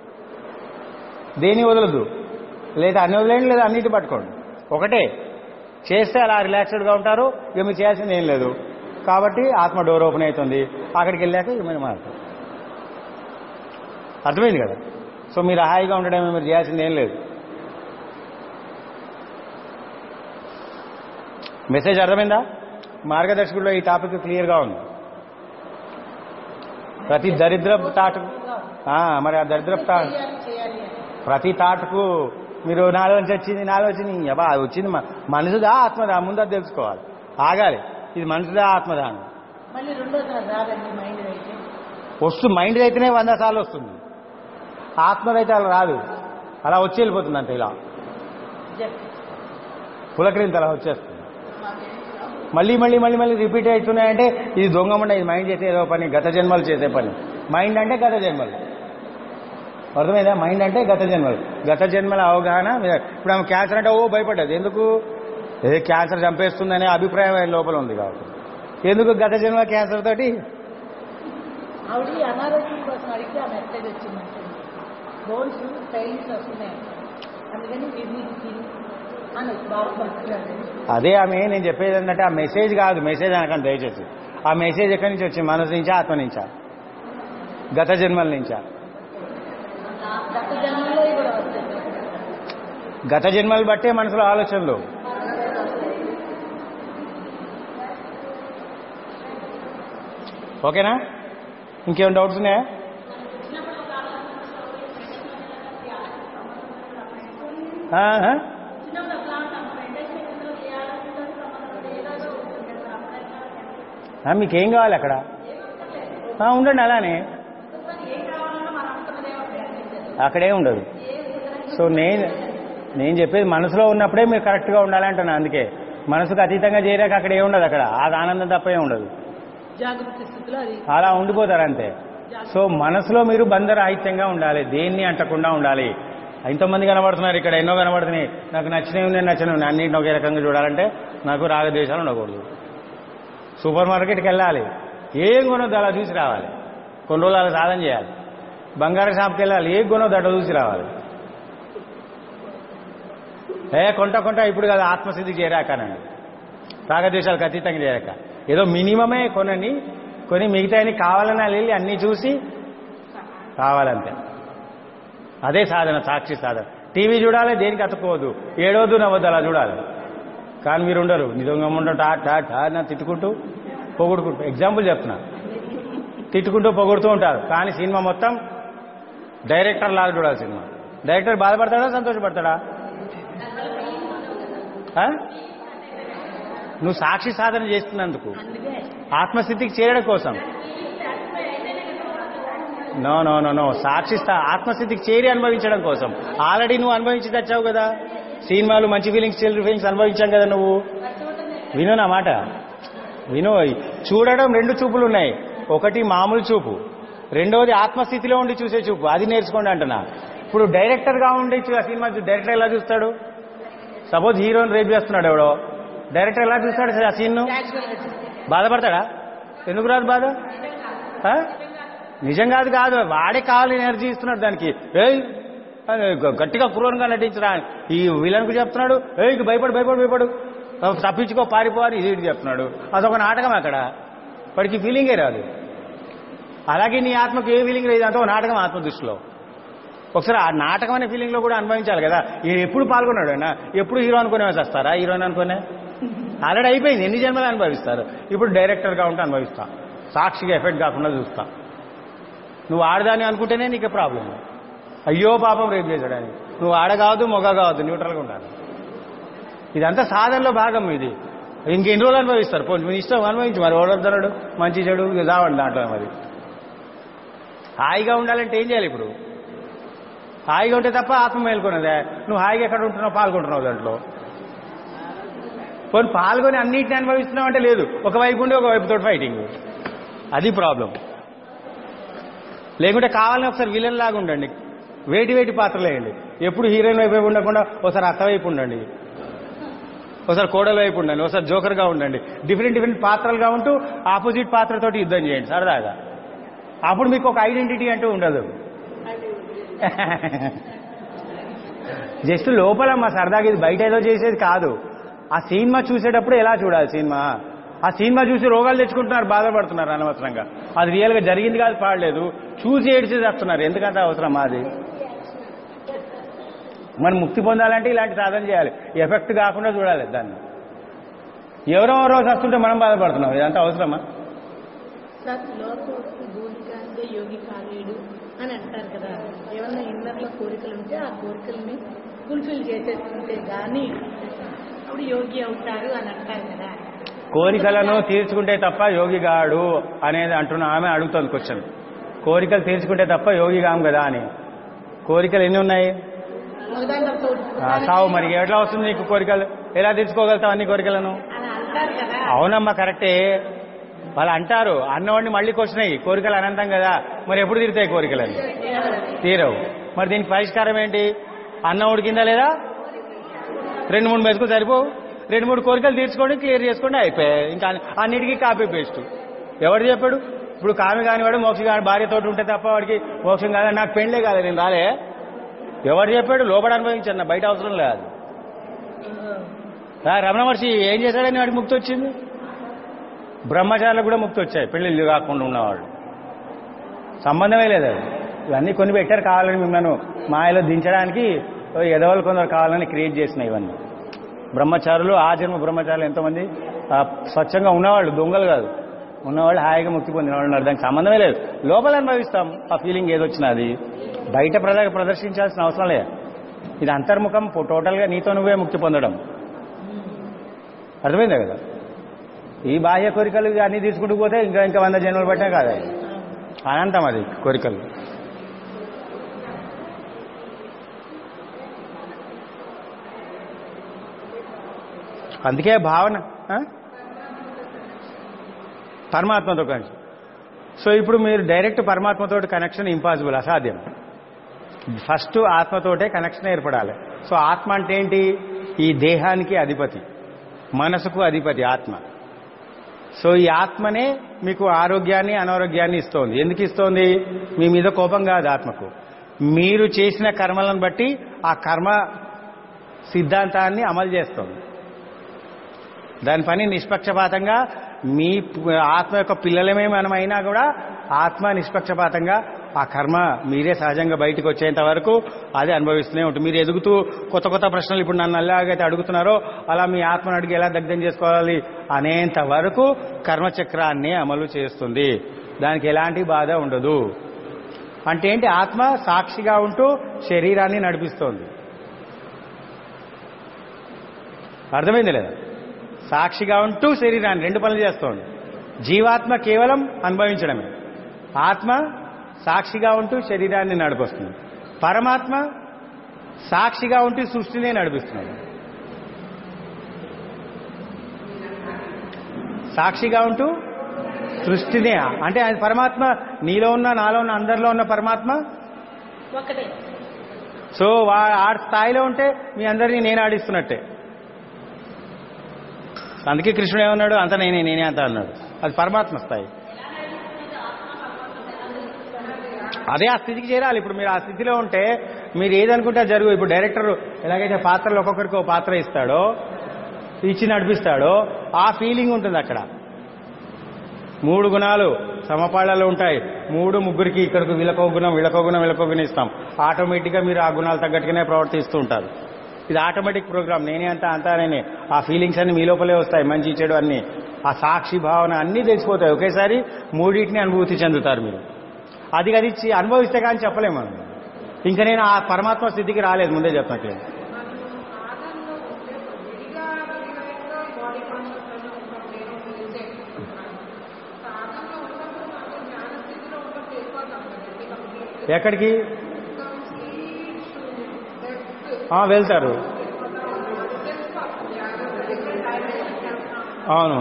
దేని వదలొద్దు లేదా అన్ని వదిలేండి లేదా అన్నిటి పట్టుకోండి ఒకటే చేస్తే అలా రిలాక్స్డ్గా ఉంటారు ఇక మీరు చేయాల్సింది ఏం లేదు కాబట్టి ఆత్మ డోర్ ఓపెన్ అవుతుంది అక్కడికి వెళ్ళాక ఏమైనా మారుతుంది అర్థమైంది కదా సో మీరు హాయిగా ఉండడమే మీరు చేయాల్సింది ఏం లేదు మెసేజ్ అర్థమైందా మార్గదర్శకుల్లో ఈ టాపిక్ క్లియర్గా ఉంది ప్రతి దరిద్ర తాటకు ఆ, మరి ఆ దరిద్ర తా చేయాలి చేయాలి అని. ప్రతి తాటకు మీరు నాలో నుంచి వచ్చింది నాలో వచ్చింది అబ్బా అది వచ్చింది మ- మనసుదా ఆత్మదా ముందు అది తెలుసుకోవాలి ఆగాలి ఇది మనసుదా ఆత్మదా అని మళ్ళీ రెండోది రాదండి మైండ్ అయితే వస్తు మైండ్ అయితేనే వంద సార్లు వస్తుంది ఆత్మదైతే అలా రాదు అలా వచ్చి వెళ్ళిపోతుంది అంతే ఇలా జస్ట్ పులకరింత అలా వచ్చేస్తుంది మళ్ళీ మళ్ళీ మళ్ళీ మళ్ళీ రిపీట్ అవుతున్నాయంటే ఇది దొంగమండ ఇది మైండ్ చేసే ఏదో పని గత జన్మలు చేసే పని మైండ్ అంటే గత జన్మలు అర్థమైందా మైండ్ అంటే గత జన్మలు గత జన్మల అవగాహన ఇప్పుడు ఆమె క్యాన్సర్ అంటే ఓ భయపడ్డది ఎందుకు ఏ క్యాన్సర్ చంపేస్తుందనే అభిప్రాయం ఆయన లోపల ఉంది కాబట్టి ఎందుకు గత జన్మ క్యాన్సర్ తోటి ఆవిడ అనారోగ్యం కోసం అడిగితే ఆ మెసేజ్ వచ్చిందంటే బోన్స్ పెయిన్స్ వస్తున్నాయి అందుకని ఇది తిని అని బాగా పడుతున్నాడు అదే ఆమె నేను చెప్పేది ఏంటంటే ఆ మెసేజ్ కాదు మెసేజ్ అనకండి దయచేసి ఆ మెసేజ్ ఎక్కడి నుంచి వచ్చింది మనసు నుంచా ఆత్మ నుంచా గత జన్మల నుంచా గత జన్మలో కూడా వస్తాయి గత జన్మలు బట్టే మనసులో ఆలోచనలు ఓకేనా ఇంకేం డౌట్స్ ఉన్నాయా ఆ, ఆ? ఆ, మీకేం కావాలి అక్కడ ఆ, ఉండండి అలానే అక్కడే ఉండదు సో నేను నేను చెప్పేది మనసులో ఉన్నప్పుడే మీరు కరెక్ట్గా ఉండాలంటున్నా అందుకే మనసుకు అతీతంగా చేరాక అక్కడ ఏ ఉండదు అక్కడ అది ఆనందం తప్ప ఏం ఉండదు జాగ్రత్త స్థితిలో అది అలా ఉండిపోతారు అంతే సో మనసులో మీరు బంధరాహిత్యంగా ఉండాలి దేన్ని అంటకుండా ఉండాలి ఎంతోమంది కనబడుతున్నారు ఇక్కడ ఎన్నో కనబడుతున్నాయి నాకు నచ్చినవి ఉన్నాయి నచ్చినవి ఉన్నాయి అన్నింటిని ఒకే రకంగా చూడాలంటే నాకు రాగద్వేషాలు ఉండకూడదు సూపర్ మార్కెట్కి వెళ్ళాలి ఏం కొనొద్దు అలా చూసి రావాలి కొన్ని రోజులు అలా సాధన చేయాలి బంగారం షాప్కి వెళ్ళాలి ఏ కొనొద్దు అట్లా చూసి రావాలి ఏ కొంట కొంట ఇప్పుడు కదా ఆత్మస్థితికి చేరాకనండి రాగద్వేషాలకు అతీతంగా చేరాక ఏదో మినిమమే కొనని కొని మిగతాయని కావాలని వెళ్ళి అన్నీ చూసి కావాలంతే అదే సాధన సాక్షి సాధన టీవీ చూడాలి దేనికి అతుక్కోవద్దు ఏడవద్దు నవ్వద్దు అలా చూడాలి కానీ మీరు ఉండరు నిజంగా ఉండరు టా టా టా నా తిట్టుకుంటూ పొగుడుకుంటూ ఎగ్జాంపుల్ చెప్తున్నా తిట్టుకుంటూ పొగుడుతూ ఉంటారు కానీ సినిమా మొత్తం డైరెక్టర్ లాగా చూడాలి సినిమా డైరెక్టర్ బాధపడతాడా సంతోషపడతాడా ఆ? నువ్వు సాక్షి సాధన చేస్తున్నందుకు అందుకే ఆత్మస్థితికి చేరడం కోసం నో నో నో నో సాక్షి స్థా- ఆత్మస్థితికి చేరి అనుభవించడం కోసం ఆల్రెడీ నువ్వు అనుభవించి తెచ్చావు కదా సినిమాలు మంచి ఫీలింగ్స్ చిల్డ్ర ఫీలింగ్స్ అనుభవించాం కదా నువ్వు విను నా మాట విను చూడడం రెండు చూపులు ఉన్నాయి ఒకటి మామూలు చూపు రెండవది ఆత్మస్థితిలో ఉండి చూసే చూపు అది నేర్చుకోండి అంటున్నా ఇప్పుడు డైరెక్టర్గా ఉండి చూ- ఆ సినిమా చూ- డైరెక్టర్ ఎలా చూస్తాడు సపోజ్ హీరోని రేపు చేస్తున్నాడు ఎవడో డైరెక్టర్ ఎలా చూస్తాడు ఆ సీన్ను క్యాజువల్గా చూస్తే బాధపడతాడా ఎందుకు రాదు బాధ ఆ? నిజం కాదు కాదు వాడే కావాలి ఎనర్జీ ఇస్తున్నాడు దానికి ఏయ్ అని గ- గట్టిగా క్రూరంగా నటించరా ఈ విలన్కు చెప్తున్నాడు ఏయ్ ఇక భయపడు భయపడు భయపడు ఆ, తప్పించుకో పారిపోవాలి ఇది ఇటు చెప్తున్నాడు అదొక నాటకం అక్కడ వాడికి ఫీలింగే రాదు అలాగే నీ ఆత్మకు ఏ ఫీలింగ్ లేదు అంటే ఒక నాటకం ఆత్మ దృష్టిలో ఒకసారి ఆ నాటకం అనే ఫీలింగ్లో కూడా అనుభవించాలి కదా ఈయన ఎప్పుడు పాల్గొన్నాడు ఆయన ఎప్పుడు హీరో అనుకునే వస్తారా హీరోయిన్ అనుకునే ఆల్రెడీ అయిపోయింది ఎన్ని జన్మలు అనుభవిస్తారు ఇప్పుడు డైరెక్టర్గా ఉంటే అనుభవిస్తా సాక్షిగా ఎఫెక్ట్ కాకుండా చూస్తా నువ్వు ఆడదాని అనుకుంటేనే నీకు ప్రాబ్లం అయ్యో పాపం రేపు చేశాడని నువ్వు ఆడ కావద్దు మొగ కావద్దు న్యూట్రల్గా ఉండాలి ఇదంతా సాధనలో భాగం ఇది ఇంకెన్ని రోజులు అనుభవిస్తారు పోనీ మీ ఇష్టం అనుభవించు మరి ఓడొద్దన్నాడు మంచి చెడు ఇక చావండి దాంట్లో మరి హాయిగా ఉండాలంటే ఏం చేయాలి ఇప్పుడు హాయిగా ఉంటే తప్ప ఆత్మ మేల్కొన్నదే నువ్వు హాయిగా ఎక్కడ ఉంటున్నావు పాల్గొంటున్నావు దాంట్లో పోనీ పాల్గొని అన్నిటిని అనుభవిస్తున్నావు అంటే లేదు ఒకవైపు ఉండి ఒకవైపు తోటి ఫైటింగ్ అది ప్రాబ్లం లేకుంటే కావాలని ఒకసారి విలన్ లాగా ఉండండి వేటి వేటి పాత్రలు వేయండి ఎప్పుడు హీరోయిన్ వైపు ఉండకుండా ఒకసారి అత్త వైపు ఉండండి ఒకసారి కోడల వైపు ఉండండి ఒకసారి జోకర్గా ఉండండి డిఫరెంట్ డిఫరెంట్ పాత్రలుగా ఉంటూ ఆపోజిట్ పాత్రతోటి యుద్ధం చేయండి సరదాగా అప్పుడు మీకు ఒక ఐడెంటిటీ అంటూ ఉండదు జస్ట్ లోపల మా సరదాగా ఇది బయట ఏదో చేసేది కాదు ఆ సినిమా చూసేటప్పుడు ఎలా చూడాలి సినిమా ఆ సినిమా చూసి రోగాలు తెచ్చుకుంటున్నారు బాధపడుతున్నారు అనవసరంగా అది రియల్గా జరిగింది కాదు పాడలేదు చూసి ఏడిచి చేస్తున్నారు ఎందుకంత అవసరం అది మనం ముక్తి పొందాలంటే ఇలాంటి సాధన చేయాలి ఎఫెక్ట్ కాకుండా చూడాలి దాన్ని ఎవరో రోజు వస్తుంటే మనం బాధపడుతున్నాం ఇదంతా అవసరమా సార్ లోకోక్తి భూమికాంతే యోగి కాలేడు అని అంటారు కదా ఏమన్నా ఇన్నర్లో కోరికలు ఉంటే ఆ కోరికల్ని ఫుల్ఫిల్ చేసేసుకుంటే గాని అప్పుడు యోగి అవుతారు అని అంటారు కదా కోరికలను తీర్చుకుంటే తప్ప యోగి గాడు అనేది అంటున్న ఆమె అడుగుతుంది క్వశ్చన్ కోరికలు తీర్చుకుంటే తప్ప యోగి కాం కదా అని కోరికలు ఎన్ని ఉన్నాయి మగదాండంతో ఆ, సావు మరి ఎట్లా వస్తుంది నీకు కోరికలు ఎలా తీర్చుకోగలుగుతావు అన్ని కోరికలను అని అంటారు కదా అవునమ్మా కరెక్టే వాళ్ళు అంటారు అన్నవాడిని మళ్ళీ క్వశ్చన్ కోరికలు అనంతం కదా మరి ఎప్పుడు తీరుతాయి కోరికలని తీరవు మరి దీనికి పరిష్కారం ఏంటి అన్నం ఉడికిందా లేదా రెండు మూడు మెతుకులు సరిపోవు రెండు మూడు కోరికలు తీర్చుకోండి క్లియర్ చేసుకోండి అయిపోయాయి ఇంకా అన్నిటికీ కాపీ పేస్ట్ ఎవడు చెప్పాడు ఇప్పుడు కామి కానివాడు మోక్షం కాని భార్యతోటి ఉంటే తప్ప వాడికి మోక్షం కాదు నాకు పెళ్ళే కాదు నేను రాలే ఎవడు చెప్పాడు లోపల అనుభవించన్న బయట అవసరం లేదు ఆ, రమణ మహర్షి ఏం చేశాడని వాడికి ముక్తి వచ్చింది బ్రహ్మచారులకు కూడా ముక్తి వచ్చాయి పెళ్ళిళ్ళు కాకుండా ఉన్నవాళ్ళు సంబంధమే లేదు అది ఇవన్నీ కొన్ని పెట్టారు కావాలని మిమ్మల్ని మాయలో దించడానికి ఎదవలు కొందరు కావాలని క్రియేట్ చేసినాయి ఇవన్నీ బ్రహ్మచారులు ఆ జన్మ బ్రహ్మచారులు ఎంతోమంది ఆ, స్వచ్ఛంగా ఉన్నవాళ్ళు దొంగలు కాదు ఉన్నవాళ్ళు హాయిగా ముక్తి పొందిన వాళ్ళు ఉన్నారు దానికి సంబంధమే లేదు లోపల అనుభవిస్తాం ఆ ఫీలింగ్ ఏదొచ్చినా అది బయట ప్రద ప్రదర్శించాల్సిన అవసరం లేదు ఇది అంతర్ముఖం పో- టోటల్గా నీతో నువ్వే ముక్తి పొందడం అర్థమైందా కదా ఈ బాహ్య కోరికలు అన్ని తీసుకుంటూ పోతే ఇంకా ఇంకా వంద జన్మలు పట్టినా కాదు అది అనంతం అది కోరికలు అందుకే భావన ఆ? పరమాత్మతో కనెక్షన్ సో ఇప్పుడు మీరు డైరెక్ట్ పరమాత్మతో కనెక్షన్ ఇంపాసిబుల్ అసాధ్యం ఫస్ట్ ఆత్మతోటే కనెక్షన్ ఏర్పడాలి సో ఆత్మ అంటే ఏంటి ఈ దేహానికి అధిపతి మనసుకు అధిపతి ఆత్మ సో ఈ ఆత్మనే మీకు ఆరోగ్యాన్ని అనారోగ్యాన్ని ఇస్తోంది ఎందుకు ఇస్తోంది మీ మీద కోపం కాదు ఆత్మకు మీరు చేసిన కర్మలను బట్టి ఆ కర్మ సిద్ధాంతాన్ని అమలు చేస్తోంది దాని పని నిష్పక్షపాతంగా మీ పు- ఆత్మ యొక్క పిల్లలమే మనమైనా కూడా ఆత్మ నిష్పక్షపాతంగా ఆ కర్మ మీరే సహజంగా బయటకు వచ్చేంత వరకు అది అనుభవిస్తూనే ఉంటుంది మీరు ఎదుగుతూ కొత్త కొత్త ప్రశ్నలు ఇప్పుడు నన్ను ఎలాగైతే అడుగుతున్నారో అలా మీ ఆత్మను అడిగి ఎలా దగ్ధం చేసుకోవాలి అనేంత వరకు కర్మచక్రాన్ని అమలు చేస్తుంది దానికి ఎలాంటి బాధ ఉండదు అంటే ఏంటి ఆత్మ సాక్షిగా ఉంటూ శరీరాన్ని నడిపిస్తోంది అర్థమైంది లేదా సాక్షిగా ఉంటూ శరీరాన్ని రెండు పనులు చేస్తోంది జీవాత్మ కేవలం అనుభవించడమే ఆత్మ సాక్షిగా ఉంటూ శరీరాన్ని నడిపిస్తుంది పరమాత్మ సాక్షిగా ఉంటూ సృష్టినే నడిపిస్తున్నాడు సాక్షిగా ఉంటూ సృష్టినే అంటే ఆయన పరమాత్మ నీలో ఉన్న నాలో ఉన్న అందరిలో ఉన్న పరమాత్మ ఒకటే సో వా ఆ స్థాయిలో ఉంటే మీ అందరినీ నేను ఆడిస్తున్నట్టే అందుకే కృష్ణుడు ఏమన్నాడు అంత నేనే నేనే అంత అన్నాడు అది పరమాత్మ స్థాయి అదే ఆ స్థితికి చేరాలి ఇప్పుడు మీరు ఆ స్థితిలో ఉంటే మీరు ఏదనుకుంటే అది జరుగు ఇప్పుడు డైరెక్టర్ ఎలాగైతే పాత్రలు ఒక్కొక్కరికి ఒక పాత్ర ఇస్తాడో ఇచ్చి నడిపిస్తాడో ఆ ఫీలింగ్ ఉంటుంది అక్కడ మూడు గుణాలు సమపాళ్లలో ఉంటాయి మూడు ముగ్గురికి ఇక్కడికి వీళ్ళకో గుణం వీళ్ళకో గుణం వీళ్ళకో గుణం ఇస్తాం ఆటోమేటిక్గా మీరు ఆ గుణాలు తగ్గట్టుగానే ప్రవర్తిస్తూ ఉంటారు ఇది ఆటోమేటిక్ ప్రోగ్రామ్ నేనే అంతా అంతా నేనే ఆ ఫీలింగ్స్ అన్ని మీ లోపలే వస్తాయి మంచి చెడు అన్ని ఆ సాక్షి భావన అన్నీ తెలిసిపోతాయి ఒకేసారి మూడింటిని అనుభూతి చెందుతారు మీరు అది అది చి- అనుభవిస్తే కానీ చెప్పలేము మనం ఇంకా నేను ఆ పరమాత్మ స్థితికి రాలేదు ముందే చెప్పినట్లేదు మనం ఆనందంలో ఉంటే విడిగా విడిగా బాడీ కాన్షియస్ ఎక్కడికి ఆ, వెళ్తారు అవును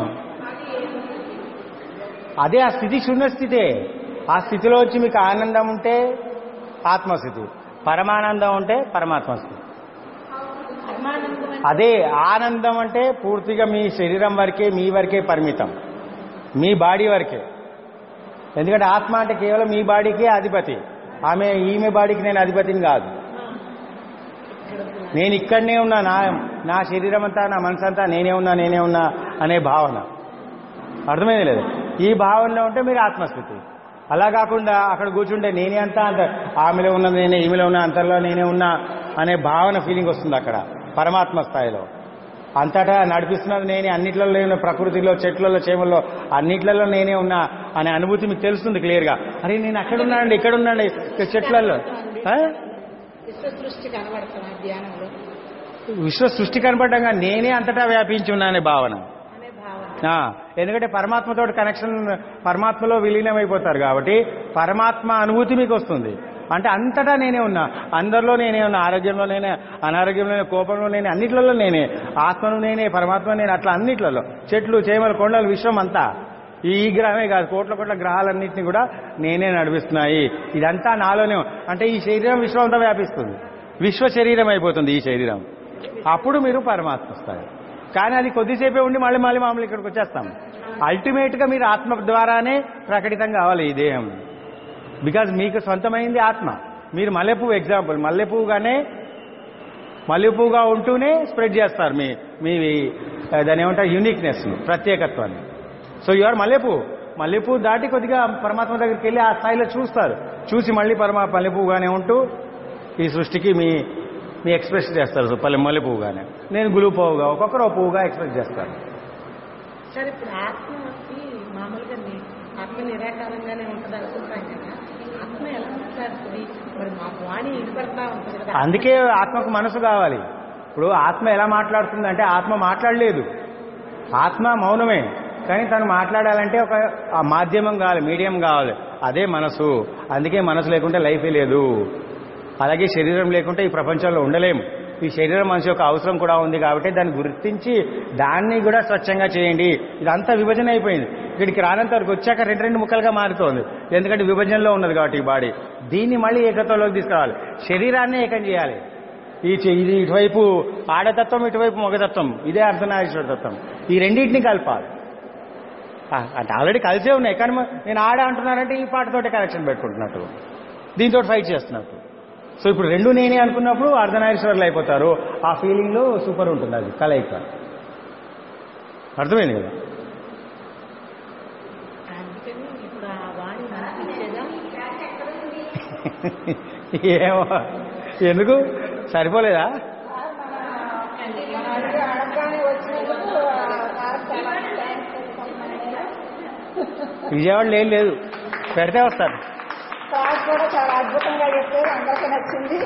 అదే ఆ స్థితి శూన్య స్థితే ఆ స్థితిలో వచ్చి మీకు ఆనందం ఉంటే ఆత్మస్థితి పరమానందం ఉంటే పరమాత్మ స్థితి పరమానందం అంటే అదే ఆనందం అంటే పూర్తిగా మీ శరీరం వరకే మీ వరకే పరిమితం మీ బాడీ వరకే ఎందుకంటే ఆత్మ అంటే కేవలం మీ బాడీకే అధిపతి ఆమె ఈమె బాడీకి నేను అధిపతిని కాదు నేను ఇక్కడనే ఉన్నా నా నా శరీరం అంతా నా మనసు అంతా నేనే ఉన్నా నేనే ఉన్నా అనే భావన అర్థమైంది లేదు ఈ భావనలో ఉంటే మీరు ఆత్మస్థితి అలా కాకుండా అక్కడ కూర్చుంటే నేనే అంతా అంత ఆమెలో ఉన్నది నేనే ఈమెలో ఉన్న అంతలో నేనే ఉన్నా అనే భావన ఫీలింగ్ వస్తుంది అక్కడ పరమాత్మ స్థాయిలో అంతటా నడిపిస్తున్నది నేనే అన్నిట్లలో నేను ప్రకృతిలో చెట్లలో చేమల్లో అన్నిట్లలో నేనే ఉన్నా అనే అనుభూతి మీకు తెలుస్తుంది క్లియర్గా అరే నేను అక్కడ ఉన్నానండి ఇక్కడ ఉన్నాండి ఇక్కడ చెట్లలో ఆ? విశ్వ సృష్టి కనబడతాం ఆ ధ్యానంలో విశ్వ సృష్టి కనపడ్డంగా నేనే అంతటా వ్యాపించి ఉన్నానే భావన అనే భావన ఆ, ఎందుకంటే పరమాత్మతో కనెక్షన్ పరమాత్మలో విలీనమైపోతారు కాబట్టి పరమాత్మ అనుభూతి మీకు వస్తుంది అంటే అంతటా నేనే ఉన్నా అందరిలో నేనే ఉన్నా ఆరోగ్యంలో నేనే అనారోగ్యంలో నేనే కోపంలో నేనే అన్నిట్లలో నేనే ఆత్మను నేనే పరమాత్మ నేను అట్లా అన్నిట్లలో చెట్లు చేమలు కొండలు విశ్వం అంతా ఈ గ్రహమే కాదు కోట్ల కోట్ల గ్రహాలన్నింటినీ కూడా నేనే నడిపిస్తున్నాయి ఇదంతా నాలోనే ఉ- అంటే ఈ శరీరం విశ్వం అంతా వ్యాపిస్తుంది విశ్వ శరీరం అయిపోతుంది ఈ శరీరం అప్పుడు మీరు పరమాత్మ స్థాయి కానీ అది కొద్దిసేపే ఉండి మళ్ళీ మళ్ళీ మామూలు ఇక్కడికి వచ్చేస్తాం అల్టిమేట్ గా మీరు ఆత్మ ద్వారానే ప్రకటితం కావాలి ఈ దేహం బికాజ్ మీకు సొంతమైంది ఆత్మ మీరు మల్లెపువ్వు ఎగ్జాంపుల్ మల్లెపువ్వుగానే మల్లెపువ్వుగా ఉంటూనే స్ప్రెడ్ చేస్తారు మీ మీ ఆ, దాని ఏమంటారు యూనిక్నెస్ ప్రత్యేకత్వాన్ని సో యు ఆర్ మల్లెపువ్వు మల్లెపువ్వు దాటి కొద్దిగా పరమాత్మ దగ్గరికి వెళ్ళి ఆ స్థాయిలో చూస్తారు చూసి మళ్ళీ పరమా మల్లెపువ్వుగానే ఉంటూ ఈ సృష్టికి మీ మీ ఎక్స్ప్రెస్ చేస్తారు సో పల్లె మల్లెపువ్వుగానే నేను గులుపు పువ్వుగా ఒక్కొక్కరు ఒక పువ్వుగా ఎక్స్ప్రెస్ చేస్తారు సరే ఇప్పుడు ఆత్మకి మామూలుగా ని- ఆత్మ నిరాకారంగానే ఉంటుంది అనుకుంటాం కదా ఆత్మ ఎలా మాట్లాడుతుంది మరి మా వాణి వినపడతా ఉంటుంది కదా అందుకే ఆత్మకు మనసు కావాలి ఇప్పుడు ఆత్మ ఎలా మాట్లాడుతుంది అంటే ఆత్మ మాట్లాడలేదు ఆత్మ మౌనమే కానీ తను మాట్లాడాలంటే ఒక ఆ మాధ్యమం కావాలి మీడియం కావాలి అదే మనసు అందుకే మనసు లేకుంటే లైఫే లేదు అలాగే శరీరం లేకుంటే ఈ ప్రపంచంలో ఉండలేము ఈ శరీరం మనిషి యొక్క అవసరం కూడా ఉంది కాబట్టి దాన్ని గుర్తించి దాన్ని కూడా స్వచ్ఛంగా చేయండి ఇదంతా విభజన అయిపోయింది ఇక్కడికి రానంత వరకు వచ్చాక రెండు రెండు ముక్కలుగా మారుతోంది ఎందుకంటే విభజనలో ఉన్నది కాబట్టి ఈ బాడీ దీన్ని మళ్ళీ ఏకత్వంలోకి తీసుకురావాలి శరీరాన్ని ఏకం చేయాలి ఈ చె- ఇది ఇటువైపు ఆడతత్వం ఇటువైపు మగతత్వం ఇదే అర్ధనారీశ్వర తత్వం ఈ రెండింటిని కలపాలి ఆ, అంటే ఆల్రెడీ కలిసే ఉన్నాయి కానీ మ- నేను ఆడ అంటున్నానంటే ఈ పాటతోటే కనెక్షన్ పెట్టుకుంటున్నట్టు దీంతో ఫైట్ చేస్తున్నట్టు సో ఇప్పుడు రెండు నేనే అనుకున్నప్పుడు అర్ధనారీశ్వరులు అయిపోతారు ఆ ఫీలింగ్ లో సూపర్ ఉంటుంది అది కలయిక అర్థమైంది కదా అందుకని ఇప్పుడు ఆ వాణి మనకి ఇచ్చేదా ఏమో ఎందుకు సరిపోలేదా విజయవాడ లేదు లేదు పెడితే వస్తారు క్లాస్ కూడా చాలా అద్భుతంగా చెప్పారు అందరికీ నచ్చింది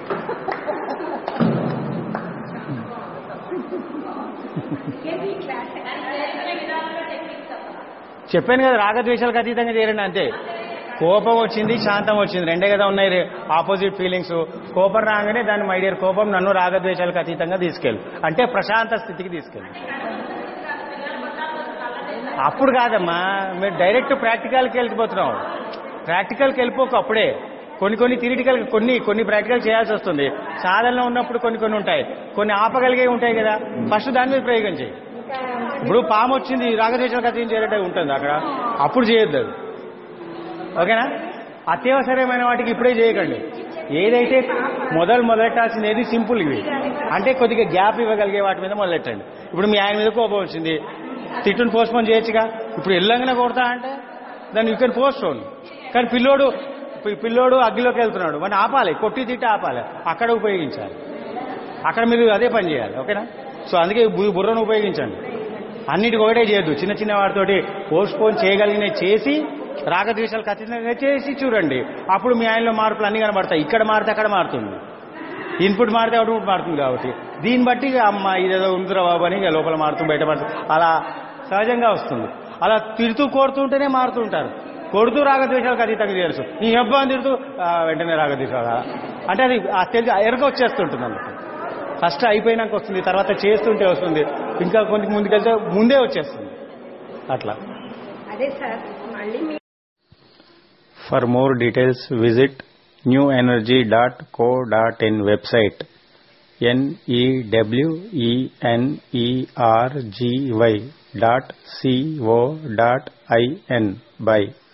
చెప్పాను కదా రాగద్వేషాలకు అతీతంగా చేరండి అంతే కోపం వచ్చింది శాంతం వచ్చింది రెండే కదా ఉన్నాయి ఆపోజిట్ ఫీలింగ్స్ కోపం రాగానే దాన్ని మై డియర్ కోపం నన్ను రాగద్వేషాలకు అతీతంగా తీసుకెళ్ళు అంటే ప్రశాంత స్థితికి తీసుకెళ్ళు అప్పుడు కాదమ్మా మీరు డైరెక్ట్ ప్రాక్టికల్కి వెళ్ళిపోతున్నాం ప్రాక్టికల్కి వెళ్ళిపోక అప్పుడే కొన్ని కొన్ని థిరిటికల్ కొన్ని కొన్ని ప్రాక్టికల్ చేయాల్సి వస్తుంది సాధనలో ఉన్నప్పుడు కొన్ని కొన్ని ఉంటాయి కొన్ని ఆపగలిగే ఉంటాయి కదా ఫస్ట్ దాని మీద ప్రయోగం చేయి ఇప్పుడు పాము వచ్చింది రాగద్వేషాలకు అతీతం చేరేట ఉంటుంది అక్కడ అప్పుడు చేయొద్దు అది ఓకేనా అత్యవసరమైన వాటికి ఇప్పుడే చేయకండి ఏదైతే మొదలు మొదలెట్టాల్సింది ఏది సింపుల్ ఇవి అంటే కొద్దిగా గ్యాప్ ఇవ్వగలిగే వాటి మీద మొదలెట్టండి ఇప్పుడు మీ ఆయన మీద కోపం వచ్చింది తిట్టుని పోస్ట్పోన్ చేయొచ్చుగా ఇప్పుడు ఎల్లంగానే కొడతా అంటే దాన్ని యూ కెన్ పోస్ట్పోన్ కానీ పిల్లోడు పి- పిల్లోడు అగ్గిలోకి వెళ్తున్నాడు వాడిని ఆపాలి కొట్టి తిట్టి ఆపాలి అక్కడ ఉపయోగించాలి అక్కడ మీరు అదే పని చేయాలి ఓకేనా సో అందుకే బు- బుర్రను ఉపయోగించండి అన్నిటికి ఒకటే చేయొద్దు చిన్న చిన్న వాటితోటి పోస్ట్ పోన్ చేయగలిగిన చేసి రాగద్వేషాలు ఖచ్చితంగా చేసి చూడండి అప్పుడు మీ ఆయనలో మార్పులు అన్ని కనబడతాయి ఇక్కడ మారితే అక్కడ మారుతుంది ఇన్పుట్ మారితే అవుట్పుట్ మారుతుంది కాబట్టి దీన్ని బట్టి ఇక అమ్మ ఇదేదో ఉందిరా బాబు అని ఇక లోపల మారుతూ బయట మారుతూ అలా సహజంగా వస్తుంది అలా తిడుతూ కోరుతుంటేనే మారుతుంటారు కొడుతూ రాగద్వేషాలకు అతీతంగా తెలుసు నీ అబ్బా అని తిడుతూ ఆ, వెంటనే రాగద్వేషాలు అంటే అది ఆ తెలిసి ఎరగ వచ్చేస్తుంటుంది అందుకు ఫస్ట్ అయిపోయినాక వస్తుంది తర్వాత చేస్తుంటే వస్తుంది ఇంకా కొన్ని ముందుకెళ్తే ముందే వచ్చేస్తుంది అట్లా అదే సార్ మళ్ళీ మీ For more details, visit newenergy.co.in website n-e-w-e-n-e-r-g-y dot c-o dot i-n by